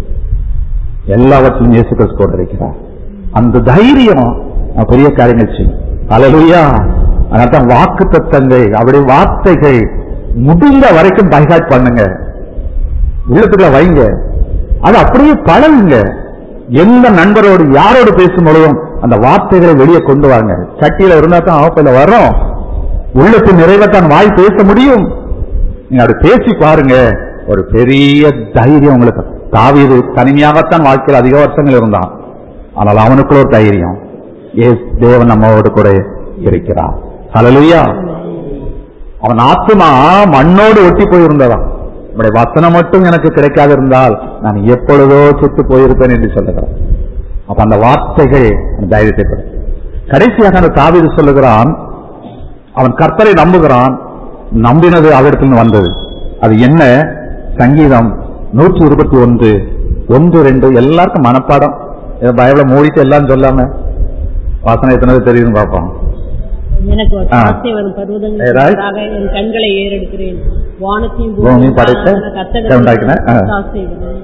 எல்லாவற்றிலும் இயேசு கிறிஸ்து கூட இருக்கிறார் அந்த தைரியம் நான் பெரிய காரியங்கள் செய்யும் அலலுயா அதான் வாக்கு தத்தங்கள் அவருடைய வார்த்தைகள் முடிந்த வரைக்கும் பைகாட் பண்ணுங்க உள்ளத்துக்குள்ள வைங்க அது அப்படியே பழகுங்க எந்த நண்பரோடு யாரோடு பேசும் பொழுதும் அந்த வார்த்தைகளை வெளியே கொண்டு வாங்க சட்டியில இருந்தா தான் ஆப்பையில வரும் உள்ளத்தின் நிறைவத்தான் வாய் பேச முடியும் நீங்க அப்படி பேசி பாருங்க ஒரு பெரிய தைரியம் உங்களுக்கு தாவீது தனிமையாகத்தான் வாழ்க்கையில் அதிக வருஷங்கள் இருந்தான் ஆனால் அவனுக்குள்ள ஒரு தைரியம் ஏ தேவன் நம்மோடு கூட இருக்கிறார் ஹalleluya அவன் ஆத்மா மண்ணோடு ஒட்டி போயிருந்ததாம் நம்முடைய வசனம் மட்டும் எனக்கு கிடைக்காது இருந்தால் நான் எப்பொழுதோ செத்து போயிருப்பேன் என்று சொல்லுகிறான் அப்ப அந்த வார்த்தைகள் அந்த தைரியத்தை பெறும் கடைசியாக அந்த தாவீது சொல்லுகிறான் அவன் கர்த்தரை நம்புகிறான் நம்பினது அவரிடத்தில் வந்தது அது என்ன சங்கீதம் நூற்றி இருபத்தி ஒன்று ஒன்று ரெண்டு எல்லாருக்கும் மனப்பாடம் இதை பைபிள மூடிட்டு எல்லாம் சொல்லாம வாசனை எத்தனை தெரியும் பார்ப்போம் எனக்கு ஒரு ஆ. ஆசை வரும் பர்வதங்களுக்கு ஏதாவது? எதிராக என் கண்களை ஏறெடுக்கிறேன் வானத்தையும் பூமியும் படைத்த கத்தகத்தை உண்டாக்கின, ஆ. ஆசை வரும்.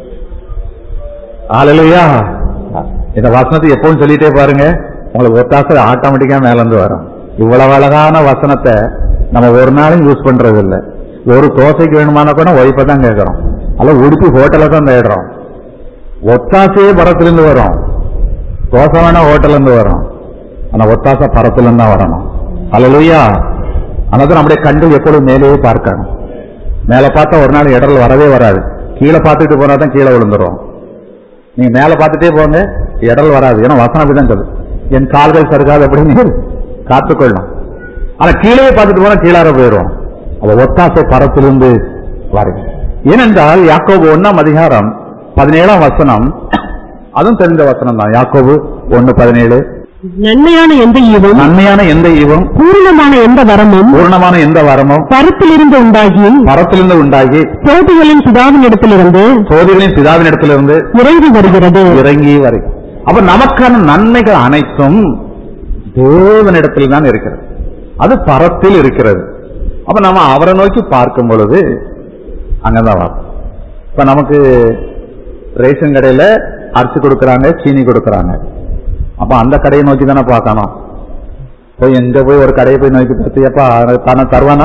ஆலையா இந்த வசனத்தை எப்பவும் சொல்லிட்டே பாருங்க உங்களுக்கு ஒத்தாசை ஆட்டோமேட்டிக்கா மேல இருந்து வரும் இவ்வளவு அழகான வசனத்தை நம்ம ஒரு நாளும் யூஸ் பண்றது இல்ல ஒரு தோசைக்கு வேணுமான கூட ஒய்ஃபை தான் கேட்கறோம் அல்ல உடுப்பி ஹோட்டல தான் தேடுறோம் ஒத்தாசையே பரத்திலிருந்து வரும் தோசை வேணா ஹோட்டல்ல இருந்து வரும் ஆனா ஒத்தாசை பரத்திலிருந்து தான் வரணும் அல்லையா அதான் நம்முடைய கண்கள் எப்பொழுதும் மேலேயே பார்க்கணும் மேல பார்த்தா ஒரு நாள் இடர்ல வரவே வராது கீழே பார்த்துட்டு போனா தான் கீழே விழுந்துரும் நீங்க மேல பார்த்துட்டே போங்க இடல் வராது ஏன்னா வசனம் அப்படிதான் சொல்லு என் கால்கள் சருகாது அப்படின்னு காத்துக்கொள்ளும் ஆனா கீழே பார்த்துட்டு போனா கீழார போயிடும் அவ ஒத்தாசை பரத்திலிருந்து வருங்க ஏனென்றால் யாக்கோபு ஒண்ணாம் அதிகாரம் பதினேழாம் வசனம் அதுவும் தெரிந்த வசனம் தான் யாக்கோபு ஒன்னு பதினேழு நன்மையான எந்த ஈவும் நன்மையான எந்த ஈவும் பூர்ணமான எந்த வரமும் பூர்ணமான எந்த வரமும் பருத்திலிருந்து உண்டாகி பரத்திலிருந்து உண்டாகி சோதிகளின் சுதாவின் இடத்திலிருந்து சோதிகளின் பிதாவின் இடத்திலிருந்து இறங்கி வருகிறது இறங்கி வரை அப்ப நமக்கான நன்மைகள் அனைத்தும் தேவனிடத்தில் தான் இருக்கிறது அது பரத்தில் இருக்கிறது அப்ப நம்ம அவரை நோக்கி பார்க்கும் பொழுது அங்கதான் வரும் இப்ப நமக்கு ரேஷன் கடையில அரிசி கொடுக்கறாங்க சீனி கொடுக்கறாங்க அப்ப அந்த கடையை நோக்கி தானே பார்க்கணும் போய் எங்க போய் ஒரு கடையை போய் நோக்கி பார்த்தியப்பா தானே தருவானா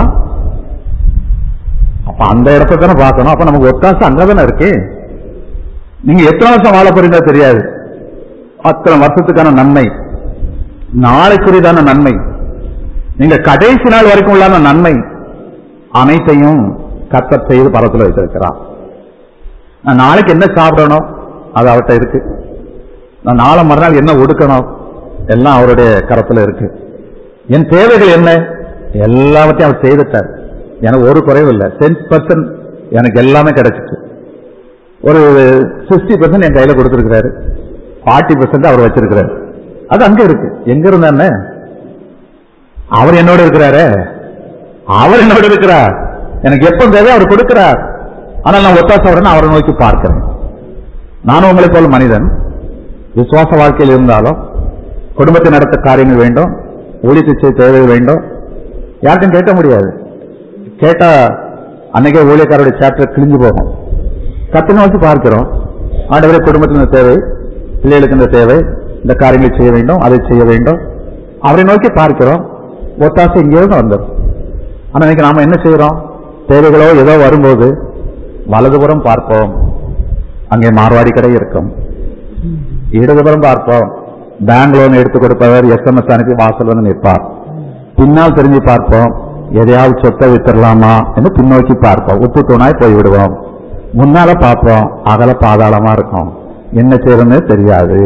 அப்ப அந்த இடத்த தானே பார்க்கணும் அப்ப நமக்கு ஒத்தாசை அங்கதானே இருக்கு நீங்க எத்தனை வருஷம் வாழ போறீங்க தெரியாது அத்தனை வருஷத்துக்கான நன்மை நாளைக்குரியதான நன்மை நீங்க கடைசி நாள் வரைக்கும் உள்ளான நன்மை அனைத்தையும் கத்தர் செய்து பரத்துல வைத்திருக்கிறார் நான் நாளைக்கு என்ன சாப்பிடணும் அது அவர்கிட்ட இருக்கு நான் நாளை மறுநாள் என்ன ஒடுக்கணும் எல்லாம் அவருடைய கரத்துல இருக்கு என் தேவைகள் என்ன எல்லாவற்றையும் அவர் செய்துட்டார் எனக்கு ஒரு குறைவு இல்லை டென் பர்சன்ட் எனக்கு எல்லாமே கிடைச்சிச்சு ஒரு சிக்ஸ்டி பர்சன்ட் என் கையில கொடுத்துருக்கிறாரு ஃபார்ட்டி பர்சன்ட் அவர் வச்சிருக்கிறாரு அது அங்க இருக்கு எங்க இருந்தானே அவர் என்னோட இருக்கிறாரு அவர் என்னோட இருக்கிறார் எனக்கு எப்ப தேவை அவர் கொடுக்கிறார் ஆனால் நான் ஒத்தாச உடனே அவரை நோக்கி பார்க்கிறேன் நானும் உங்களை போல மனிதன் விசுவாச வாழ்க்கையில் இருந்தாலும் குடும்பத்தை நடத்த காரியங்கள் வேண்டும் ஊழியத்தை செய்ய தேவை வேண்டும் யாருக்கும் கேட்க முடியாது கேட்டா அன்னைக்கே ஊழியக்காரருடைய சாப்டர் கிழிஞ்சு போகும் கத்து நோக்கி பார்க்கிறோம் ஆண்டவரே குடும்பத்தில் இந்த தேவை பிள்ளைகளுக்கு இந்த தேவை இந்த காரியங்களை செய்ய வேண்டும் அதை செய்ய வேண்டும் அவரை நோக்கி பார்க்கிறோம் ஒத்தாசை இங்கேருந்து வந்துடும் ஆனா இன்னைக்கு நாம என்ன செய்யறோம் தேவைகளோ ஏதோ வரும்போது வலதுபுறம் பார்ப்போம் அங்கே மார்வாடி கடை இருக்கும் இடதுபுறம் பார்ப்போம் பேங்க் லோன் எடுத்து கொடுப்பவர் எஸ்எம்எஸ் அனுப்பி வாசல் வந்து நிற்பார் பின்னால் திரும்பி பார்ப்போம் எதையாவது சொத்தை வித்துடலாமா என்று பின்னோக்கி பார்ப்போம் உப்பு தூணாய் போய் விடுவோம் முன்னால பார்ப்போம் அகல பாதாளமா இருக்கும் என்ன செய்யறதுன்னு தெரியாது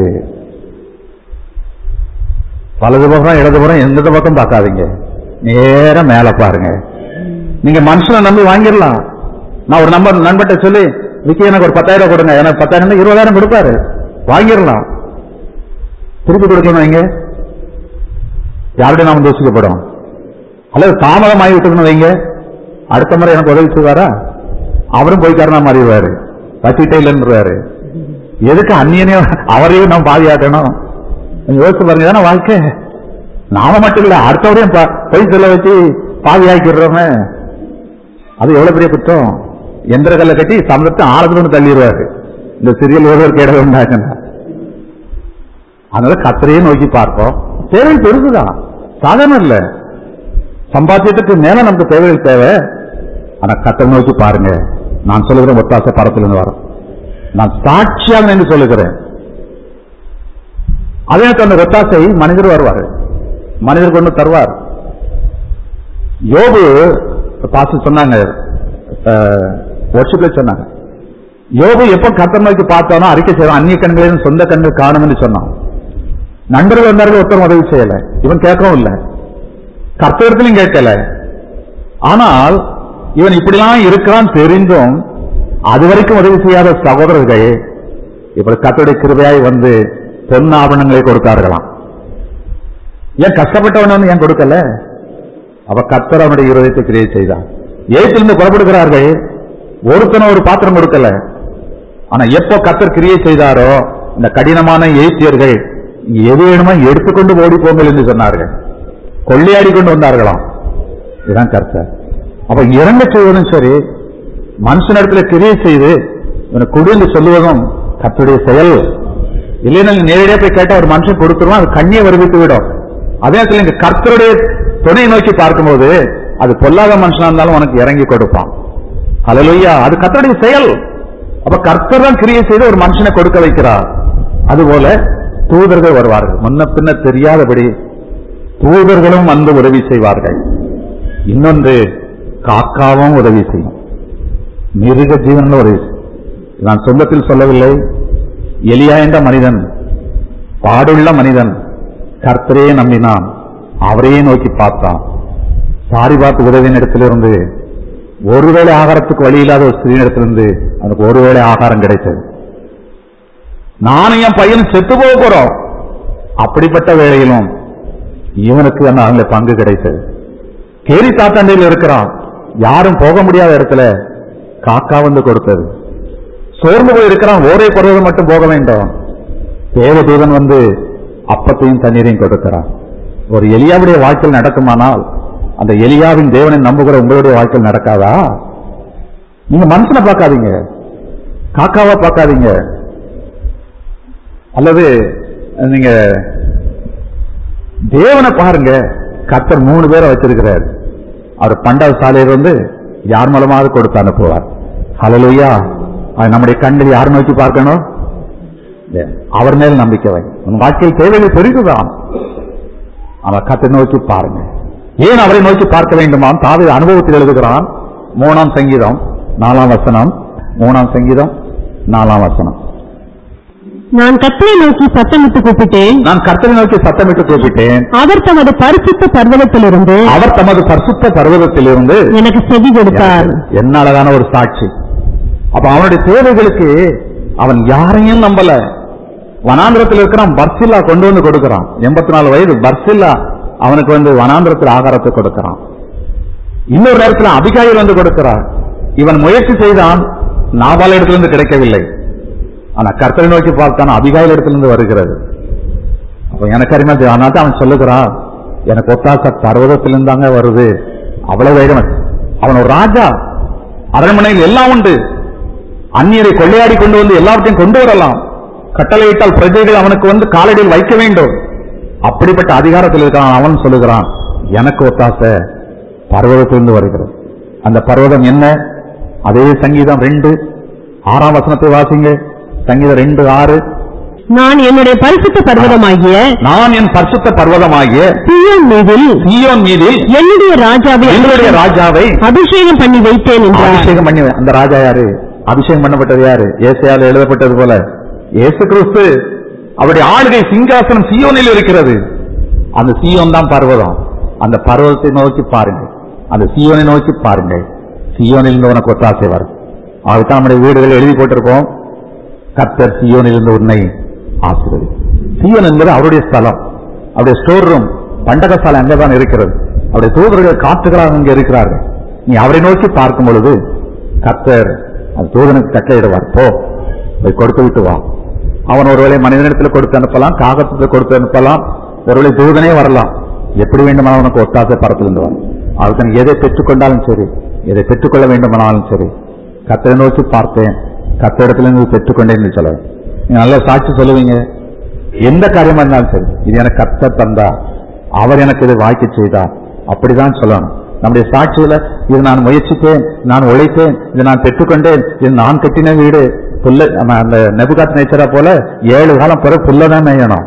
வலதுபுறம் இடதுபுறம் எந்த பக்கம் பார்க்காதீங்க நேரா மேல பாருங்க நீங்க மனுஷனை நம்பி வாங்கிடலாம் நான் ஒரு நம்பர் நண்பர்கிட்ட சொல்லி விக்கி எனக்கு ஒரு பத்தாயிரம் ரூபாய் கொடுங்க எனக்கு பத்தாயிரம் இருபதாயிரம் கொடுப்பாரு வாங்கிடலாம் திருப்பி கொடுக்கணும் வைங்க யாருடைய நாம தூசிக்கப்படும் அல்லது தாமதம் ஆகி விட்டுக்கணும் வைங்க அடுத்த முறை எனக்கு உதவி செய்வாரா அவரும் போய்க்காரனா மாறிடுவாரு வச்சிட்டே இல்லைன்றாரு எதுக்கு அந்நியனே அவரையும் நாம் பாதியாட்டணும் நீங்க யோசிச்சு பாருங்க தானே வாழ்க்கை நாம மட்டும் இல்ல அடுத்தவரையும் பா- பொய் சொல்ல வச்சு பாதியாக்கிடுறோமே அது எவ்வளவு பெரிய குற்றம் எந்திர கல்லை கட்டி சமுதத்தை ஆழத்துல ஒன்று தள்ளிடுவாரு இந்த சிறியல் ஒருவர் கேடவை உண்டாக்குன்னா அதனால கத்தரையே நோக்கி பார்ப்போம் தேவை பெருசுதான் சாதாரணம் இல்ல சம்பாத்தியத்துக்கு மேல நமக்கு தேவைகள் தேவை ஆனா கத்தரை நோக்கி பாருங்க நான் சொல்லுகிறேன் ஒத்தாசை பரத்திலிருந்து வரும் நான் சாட்சியாக நின்று சொல்லுகிறேன் அதே நேரத்தில் அந்த ஒத்தாசை மனிதர் வருவார் மனிதர் கொண்டு தருவார் யோபு பாசு சொன்னாங்க வருஷத்துல சொன்னாங்க யோபு எப்ப கத்தர் நோக்கி பார்த்தானோ அறிக்கை செய்வான் அந்நிய கண்களிலும் சொந்த கண்கள் காணும் என்று சொன்னான் நண்பர்கள் வந்தார்கள் ஒருத்தரும் உதவி செய்யல இவன் கேட்கவும் இல்லை கர்த்தரிடத்திலும் கேட்கல ஆனால் இவன் இப்படிலாம் இருக்கிறான் தெரிந்தும் அது வரைக்கும் உதவி செய்யாத சகோதரர்கள் இப்படி கத்தருடைய கிருபையாய் வந்து பொன் ஆபரணங்களை கொடுத்தார்களாம் ஏன் கஷ்டப்பட்டவன் வந்து ஏன் கொடுக்கல அவ கத்தர் அவனுடைய இருதயத்தை கிரியை செய்தான் ஏத்திலிருந்து புறப்படுகிறார்கள் ஒருத்தன ஒரு பாத்திரம் கொடுக்கல ஆனா எப்போ கத்தர் கிரியை செய்தாரோ இந்த கடினமான எய்த்தியர்கள் இங்க எது வேணுமோ எடுத்துக்கொண்டு ஓடி போங்கள் என்று சொன்னார்கள் கொள்ளையாடி கொண்டு வந்தார்களாம் இதுதான் கர்த்தர் அப்ப இறங்க செய்வதும் சரி மனுஷனிடத்துல கிரியை செய்து இவனுக்கு கொடு என்று சொல்லுவதும் கர்த்தருடைய செயல் இல்லைன்னா நீ நேரடியா போய் கேட்டா ஒரு மனுஷன் கொடுத்துருவான் அது கண்ணியை வருவித்து விடும் அதே நேரத்தில் இங்க கர்த்தருடைய துணையை நோக்கி பார்க்கும்போது அது பொல்லாத மனுஷனா இருந்தாலும் உனக்கு இறங்கி கொடுப்பான் ஹalleluya அது கர்த்தருடைய செயல் அப்ப கர்த்தர் தான் கிரியை செய்து ஒரு மனுஷனை கொடுக்க வைக்கிறார் அதுபோல தூதர்கள் வருவார்கள் முன்ன பின்ன தெரியாதபடி தூதர்களும் வந்து உதவி செய்வார்கள் இன்னொன்று காக்காவும் உதவி செய்யும் மிருக ஜீவன்கள் உதவி செய்யும். நான் சொந்தத்தில் சொல்லவில்லை எலியா என்ற மனிதன் பாடுள்ள மனிதன் கர்த்தரையே நம்பினான் அவரையே நோக்கி பார்த்தான் சாரி பார்த்து உதவியின் இடத்திலிருந்து ஒருவேளை ஆகாரத்துக்கு வழி இல்லாத ஒரு ஸ்திரீனிடத்திலிருந்து அவனுக்கு ஒருவேளை ஆகாரம் கிடைத்தது நானும் என் பையனும் செத்து போக போறோம் அப்படிப்பட்ட வேளையிலும் இவனுக்கு அந்த அங்க பங்கு கிடைத்தது கேரி தாத்தாண்டையில் இருக்கிறான் யாரும் போக முடியாத இடத்துல காக்கா வந்து கொடுத்தது சோர்ந்து போய் இருக்கிறான் ஓரே பருவம் மட்டும் போக வேண்டும் தேவதூதன் வந்து அப்பத்தையும் தண்ணீரையும் கொடுக்கிறான் ஒரு எலியாவுடைய வாழ்க்கையில் நடக்குமானால் அந்த எலியாவின் தேவனை நம்புகிற உங்களுடைய வாழ்க்கையில் நடக்காதா நீங்க மனுஷனை பார்க்காதீங்க காக்காவா பார்க்காதீங்க அல்லது நீங்க தேவனை பாருங்க கத்தர் மூணு பேரை வச்சிருக்கிறார் அவர் பண்டாத சாலையில் வந்து யார் மூலமாவது கொடுத்து அனுப்புவார் ஹalleluya அது நம்முடைய கண்ணில் யார் நோக்கி பார்க்கணும் தேவன். அவர் மேல் நம்பிக்கை வை உன் வாழ்க்கையில் தேவைகள் பெரிதுதான் அவர் கத்தை நோக்கி பாருங்க ஏன் அவரை நோக்கி பார்க்க வேண்டுமாம் தாவி அனுபவத்தில் எழுதுகிறான் மூணாம் சங்கீதம் நாலாம் வசனம் மூணாம் சங்கீதம் நாலாம் வசனம் நான் கத்தரை நோக்கி சத்தமிட்டு கூப்பிட்டேன் நான் கர்த்தரை நோக்கி சத்தமிட்டு கூப்பிட்டேன் அவர் தமது பரிசுத்த பர்வதத்திலிருந்து அவர் தமது பரிசுத்த பர்வதத்திலிருந்து எனக்கு செவி கொடுத்தார் என்ன அழகான ஒரு சாட்சி அப்ப அவனுடைய தேவைகளுக்கு அவன் யாரையும் நம்பல வனாந்திரத்தில் இருக்கிறான் பர்சில்லா கொண்டு வந்து கொடுக்கிறான் எண்பத்தி நாலு வயது பர்சில்லா அவனுக்கு வந்து வனாந்திரத்தில் ஆகாரத்தை கொடுக்கிறான் இன்னொரு நேரத்தில் அபிகாயில் வந்து கொடுக்கிறார் இவன் முயற்சி செய்தான் நாபால இடத்திலிருந்து கிடைக்கவில்லை ஆனா கர்த்தரை நோக்கி பார்த்தான் அபிகாயில் இடத்திலிருந்து வருகிறது அப்ப எனக்கு அருமையா தெரியும். அதனால தான் அவன் சொல்லுகிறான் எனக்கு ஒத்தாச பர்வதத்திலிருந்து தாங்க வருது அவ்வளவு வேகம் அவன் ஒரு ராஜா அரண்மனையில் எல்லாம் உண்டு அந்நியரை கொள்ளையாடி கொண்டு வந்து எல்லாவற்றையும் கொண்டு வரலாம் கட்டளையிட்டால் பிரஜைகள் அவனுக்கு வந்து காலடியில் வைக்க வேண்டும் அப்படிப்பட்ட அதிகாரத்தில் இருக்கிறான் அவன் சொல்லுகிறான் எனக்கு ஒத்தாச பர்வதத்திலிருந்து வருகிறது அந்த பர்வதம் என்ன அதே சங்கீதம் ரெண்டு ஆறாம் வசனத்தை வாசிங்க சங்கீதம் ரெண்டு ஆறு நான் என்னுடைய பரிசுத்த பர்வதமாகிய நான் என் பரிசுத்த பர்வதமாகிய சீயோன் மீதில் சீயோன் மீதில் என்னுடைய ராஜாவை என்னுடைய ராஜாவை அபிஷேகம் பண்ணி வைத்தேன் என்றார் அபிஷேகம் பண்ணி அந்த ராஜா யாரு அபிஷேகம் பண்ணப்பட்டது யாரு ஏசையால் எழுதப்பட்டது போல இயேசு கிறிஸ்து அவருடைய ஆளுகை சிங்காசனம் சீயோனில் இருக்கிறது அந்த சீயோன் தான் பர்வதம் அந்த பர்வதத்தை நோக்கி பாருங்க அந்த சீயோனை நோக்கி பாருங்க சீயோனில் இருந்து உனக்கு ஒத்தாசை வரும் அதுதான் நம்முடைய வீடுகளில் எழுதி போட்டிருக்கோம் கர்த்தர் சீயோனில் இருந்து உன்னை ஆசிர்வதி சீயோன் என்பது அவருடைய ஸ்தலம் அவருடைய ஸ்டோர் ரூம் பண்டகசாலை அங்கதான் இருக்கிறது அவருடைய தூதர்கள் காற்றுகளாக அங்கே இருக்கிறார்கள் நீ அவரை நோக்கி பார்க்கும் பொழுது கர்த்தர் அந்த தூதனுக்கு கட்டளையிடுவார் போ போய் கொடுத்து விட்டு வா அவன் ஒருவேளை மனிதனிடத்தில் கொடுத்து அனுப்பலாம் காகத்தில் கொடுத்து அனுப்பலாம் ஒருவேளை தூதனே வரலாம் எப்படி வேண்டுமானாலும் உனக்கு ஒத்தாசை பரத்திலிருந்து வரும் அதுக்கு நீ எதை பெற்றுக்கொண்டாலும் சரி எதை பெற்றுக்கொள்ள வேண்டுமானாலும் சரி கத்தரை நோக்கி பார்த்தேன் கத்திடத்திலிருந்து பெற்றுக்கொண்டேன் என்று சொல்ல நீங்க நல்ல சாட்சி சொல்லுவீங்க எந்த காரியமா இருந்தாலும் சரி இது எனக்கு கத்த தந்தா அவர் எனக்கு இதை வாய்க்க செய்தார் அப்படிதான் சொல்லணும் நம்முடைய சாட்சியில இது நான் முயற்சித்தேன் நான் உழைத்தேன் இதை நான் பெற்றுக்கொண்டேன் இது நான் கட்டின வீடு புல்ல நம்ம அந்த நெபுகாத் நேச்சரா போல ஏழு காலம் பிறகு புல்லதான் மேயணும்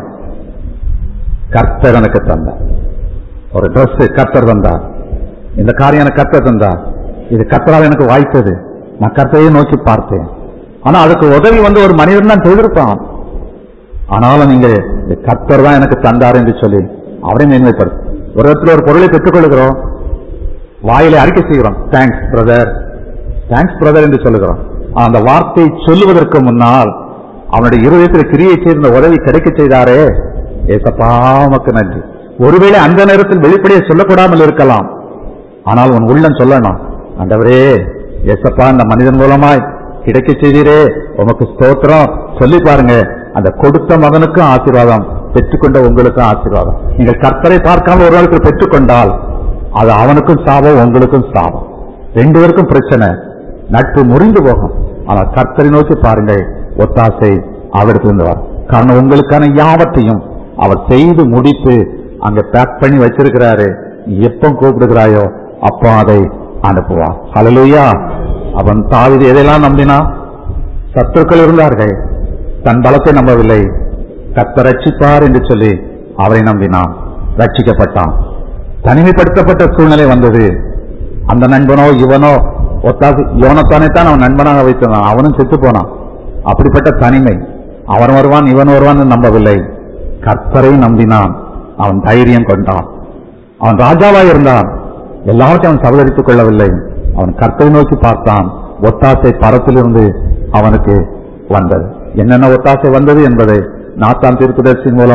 கர்த்தர் எனக்கு தந்தார் ஒரு Dress கர்த்தர் தந்தார் இந்த காரியம் எனக்கு கர்த்தர் தந்தார் இது கர்த்தரால் எனக்கு வாய்த்தது நான் கர்த்தரையே நோக்கி பார்த்தேன் ஆனா அதுக்கு உதவி வந்து ஒரு மனிதன் தான் செய்திருப்பான் ஆனாலும் நீங்க இது கர்த்தர் தான் எனக்கு தந்தார் என்று சொல்லி அவரை மேன்மைப்படுத்து ஒரு இடத்துல ஒரு பொருளை பெற்றுக்கொள்கிறோம் வாயிலை அறிக்கை செய்கிறோம் தேங்க்ஸ் பிரதர் தேங்க்ஸ் பிரதர் என்று சொல்லுகிறோம் ஆனா, அந்த வார்த்தையை சொல்லுவதற்கு முன்னால் அவனுடைய இருதயத்தில் கிரியை சேர்ந்த உதவி கிடைக்க செய்தாரே ஏசப்பா உமக்கு நன்றி ஒருவேளை அந்த நேரத்தில் வெளிப்படையை சொல்லக்கூடாமல் இருக்கலாம் ஆனால் உன் உள்ளம் சொல்லணும் ஆண்டவரே ஏசப்பா இந்த மனிதன் மூலமாய் கிடைக்க செய்தீரே உமக்கு ஸ்தோத்திரம் சொல்லி பாருங்க அந்த கொடுத்த மகனுக்கும் ஆசீர்வாதம் பெற்றுக்கொண்ட உங்களுக்கும் ஆசீர்வாதம் நீங்கள் கர்த்தரை பார்க்காம ஒரு நாளுக்கு பெற்றுக்கொண்டால் அது அவனுக்கும் சாபம் உங்களுக்கும் சாபம் ரெண்டு பேருக்கும் பிரச்சனை நட்பு முறிந்து போகும் ஆனால் கர்த்தரை நோக்கி பாருங்கள் ஒத்தாசை அவரிடத்திலிருந்து வரும் காரணம் உங்களுக்கான யாவத்தையும் அவர் செய்து முடித்து அங்க பேக் பண்ணி வச்சிருக்கிறாரு நீ எப்போ கூப்பிடுகிறாயோ அப்போ அதை அனுப்புவான் ஹalleluya அவன் தாவிது எதையெல்லாம் நம்பினா சத்துருக்கள் இருந்தார்கள் தன் பலத்தை நம்பவில்லை கத்த ரட்சிப்பார் என்று சொல்லி அவரை நம்பினான் ரட்சிக்கப்பட்டான் தனிமைப்படுத்தப்பட்ட சூழ்நிலை வந்தது அந்த நண்பனோ இவனோ ஒத்தாசி யோனத்தானே தான் அவன் நண்பனாக வைத்தான் அவனும் செத்து போனான் அப்படிப்பட்ட தனிமை அவன் வருவான் இவன் வருவான் என்று நம்பவில்லை கர்த்தரை நம்பினான் அவன் தைரியம் கொண்டான் அவன் ராஜாவாய் இருந்தான் எல்லாவற்றையும் அவன் சபதரித்துக் கொள்ளவில்லை அவன் கர்த்தரை நோக்கி பார்த்தான் ஒத்தாசை பரத்திலிருந்து அவனுக்கு வந்தது என்னென்ன ஒத்தாசை வந்தது என்பதை நாத்தான் தீர்க்கதரிசியின் மூலமாய்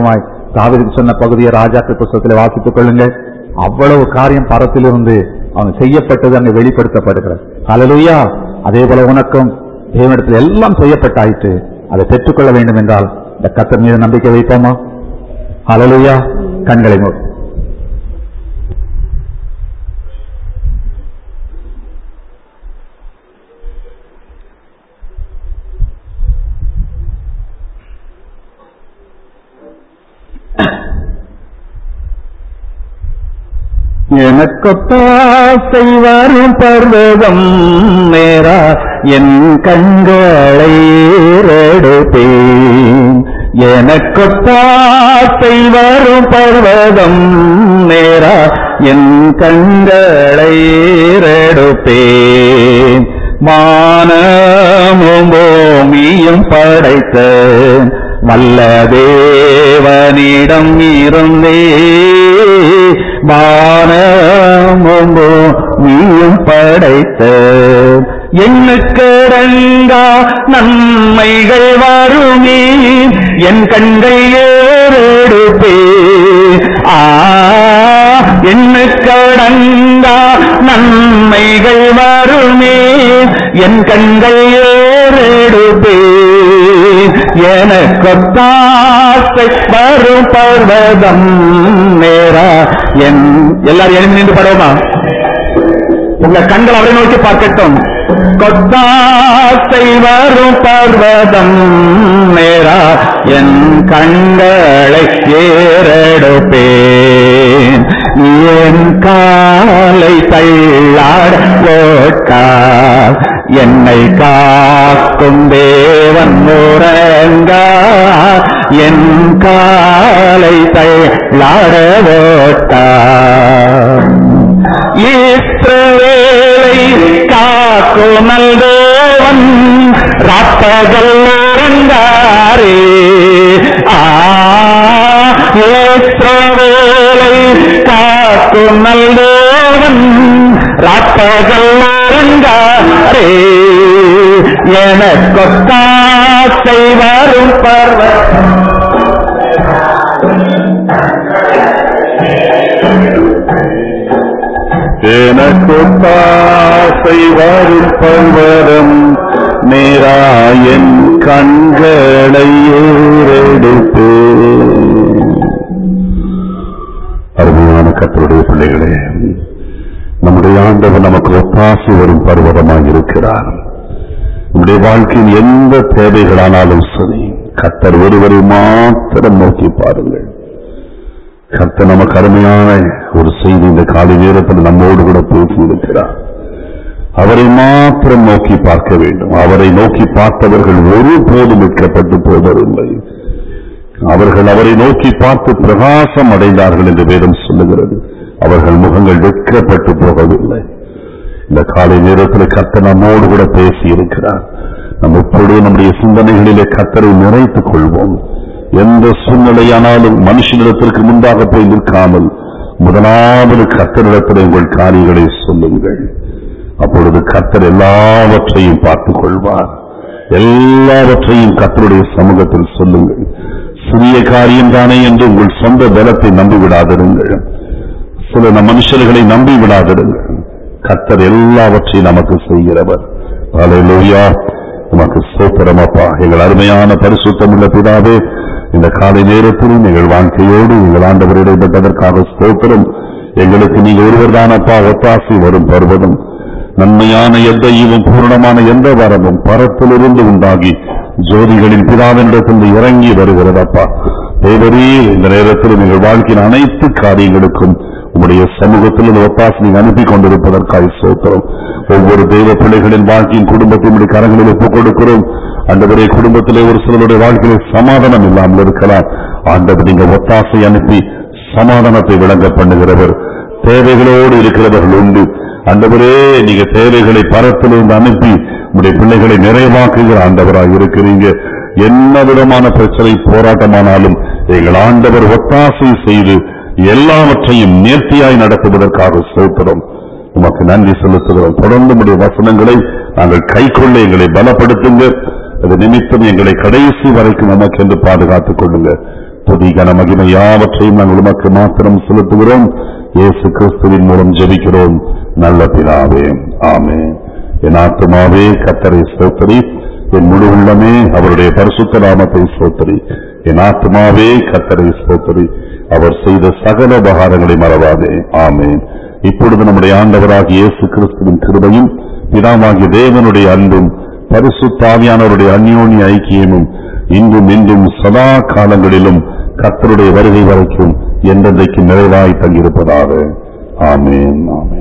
தாவீதுக்கு சொன்ன பகுதியை ராஜாக்கள் புஸ்தகத்தில் வாசித்துக் கொள்ளுங்கள் அவ்வளவு காரியம் பரத்திலிருந்து அவன் செய்யப்பட்டது அங்கு வெளிப்படுத்தப்படுகிறது ஹalleluya அதே போல உனக்கும் தேவனிடத்தில் எல்லாம் செய்யப்பட்டாயிற்று அதை பெற்றுக்கொள்ள வேண்டும் என்றால் இந்த கத்தர் மீது நம்பிக்கை வைப்போமா ஹalleluya கண்களை மூடு எனக்கொத்தாசை வரும் பர்வதம் நேரா என் கண்களை ஏறெடுப்பேன் எனக்கொத்தாசை வரும் பர்வதம் நேரா என் கண்களை ஏறெடுப்பேன் மானமும் பூமியும் படைத்த வல்ல தேவனிடம் இருந்தே வானமும் நீயும் படைத்த எண்ணுக்கடங்கா நன்மைகள் வருமே என் கண்கள் ஏறெடுப்பே ஆ எண்ணுக்கடங்கா நன்மைகள் வருமே என் கண்கள் ஏறெடுப்பே எனக்கொத்தாசை வரும் பர்வதம் நேரா என் எல்லாரும் எழுந்து நின்று படுவோமா உங்க கண்கள் அவரை நோக்கி பார்க்கட்டும் கொத்தாசை வரும் பர்வதம் நேரா என் கண்களை ஏறெடுப்பேன் என் காலை தள்ளாட போட்டா என்னை காக்கும் தேவன் முறங்கா என் காலை தள்ளாட போட்டா இஸ்ரவேலை காக்கும் தேவன் ராப்பகல் உறங்காரே ஆ இஸ்ரவேலை காக்கும் தேவன் ராப்பகல் உறங்காரே எனக்கொத்தாசை வரும் பர்வம் எனக்கொத்தாசை வரும் பர்வதம் நேராயன் கண்களை ஏறெடுப்பே அருமையான கத்தருடைய பிள்ளைகளே நம்முடைய ஆண்டவர் நமக்கு ஒத்தாசி வரும் பர்வதமாக இருக்கிறார் நம்முடைய வாழ்க்கையின் எந்த தேவைகளானாலும் சரி கத்தர் ஒருவரை மாத்திரம் நோக்கி பாருங்கள் கர்த்தர் நமக்கு அருமையான ஒரு செய்தி இந்த காலை நேரத்தில் நம்மோடு கூட பேசி இருக்கிறார் அவரை மாத்திரம் நோக்கி பார்க்க வேண்டும் அவரை நோக்கி பார்த்தவர்கள் ஒருபோதும் மீட்கப்பட்டு போவதில்லை அவர்கள் அவரை நோக்கி பார்த்து பிரகாசம் அடைந்தார்கள் என்று வேதம் சொல்லுகிறது அவர்கள் முகங்கள் வெட்கப்பட்டு போகவில்லை இந்த காலை நேரத்தில் கர்த்தர் நம்மோடு கூட பேசி இருக்கிறார் நம்ம இப்பொழுது நம்முடைய சிந்தனைகளிலே கர்த்தரை நிறைத்துக் கொள்வோம் எந்த சூழ்நிலையானாலும் மனுஷனிடத்திற்கு முன்பாக போய் நிற்காமல் முதலாவது கர்த்தரிடத்தில் உங்கள் காரியங்களை சொல்லுங்கள் அப்பொழுது கர்த்தர் எல்லாவற்றையும் பார்த்துக் கொள்வார் எல்லாவற்றையும் கர்த்தருடைய சமூகத்தில் சொல்லுங்கள் சிறிய காரியம் தானே என்று உங்கள் சொந்த பலத்தை நம்பிவிடாதிருங்கள் சில நம் மனுஷர்களை நம்பி விடாதிருங்கள் கர்த்தர் எல்லாவற்றையும் நமக்கு செய்கிறவர் ஹalleluya நமக்கு ஸ்தோத்திரம் அப்பா எங்கள் அருமையான பரிசுத்தமுள்ள பிதாவே இந்த காலை நேரத்தில் எங்கள் வாழ்க்கையோடு எங்கள் ஆண்டவர் இடைப்பட்டதற்காக ஸ்தோத்திரம் எங்களுக்கு நீங்க ஒருவர் தானப்பா ஒத்தாசி வரும் பருவதும் நன்மையான எந்த ஈவும் பூரணமான எந்த வரமும் பரத்திலிருந்து உண்டாகி ஜோதிகளின் பிதாவினிடத்தில் இறங்கி வருகிறதப்பா தேவரீர் இந்த நேரத்தில் எங்கள் வாழ்க்கையின் அனைத்து காரியங்களுக்கும் உங்களுடைய சமூகத்தில் இந்த ஒத்தாசி நீங்க அனுப்பி கொண்டிருப்பதற்காக சோத்திரம் ஒவ்வொரு தெய்வ பிள்ளைகளின் வாழ்க்கையின் குடும்பத்தை உடைய கரங்களில் ஒப்புக் கொடுக்கிறோம் ஆண்டவரே குடும்பத்திலே ஒரு சிலருடைய வாழ்க்கையில் சமாதானம் இல்லாமல் இருக்கலாம் ஆண்டவர் நீங்க ஒத்தாசை அனுப்பி சமாதானத்தை விளங்க பண்ணுகிறவர் தேவைகளோடு இருக்கிறவர்கள் உண்டு ஆண்டவரே நீங்க தேவைகளை பரத்திலிருந்து அனுப்பி உடைய பிள்ளைகளை நிறைவாக்குகிற ஆண்டவராக இருக்கிறீங்க என்ன விதமான பிரச்சனை போராட்டமானாலும் எங்கள் ஆண்டவர் ஒத்தாசை செய்து எல்லாவற்றையும் நேர்த்தியாய் நடத்துவதற்காக சோத்திரம் உமக்கு நன்றி செலுத்துகிறோம் தொடர்ந்து உடைய வசனங்களை நாங்கள் கைக்கொள்ள எங்களை பலப்படுத்துங்க அது நிமித்தம் எங்களை கடைசி வரைக்கும் நமக்கு என்று பாதுகாத்துக் கொள்ளுங்க துதி கன மகிமை யாவற்றையும் நாங்கள் உமக்கு மாத்திரம் செலுத்துகிறோம் இயேசு கிறிஸ்துவின் மூலம் ஜெபிக்கிறோம் நல்ல பிதாவே ஆமென் என் ஆத்துமாவே கத்தரை ஸ்தோத்திரி என் முழு உள்ளமே அவருடைய பரிசுத்த நாமத்தை ஸ்தோத்திரி என் ஆத்துமாவே கத்தரை ஸ்தோத்திரி அவர் செய்த சகல உபகாரங்களை மறவாதே ஆமென் இப்பொழுது நம்முடைய ஆண்டவராகிய இயேசு கிறிஸ்துவின் கிருபையும் பிதாவாகிய தேவனுடைய அன்பும் பரிசுத்தாவியானவருடைய அந்யோன்ய ஐக்கியமும் இன்றும் இன்றும் சதா காலங்களிலும் கர்த்தருடைய வருகை வரைக்கும் என்றென்றைக்கு நிறைவாய் தங்கியிருப்பதாக ஆமென் ஆமென்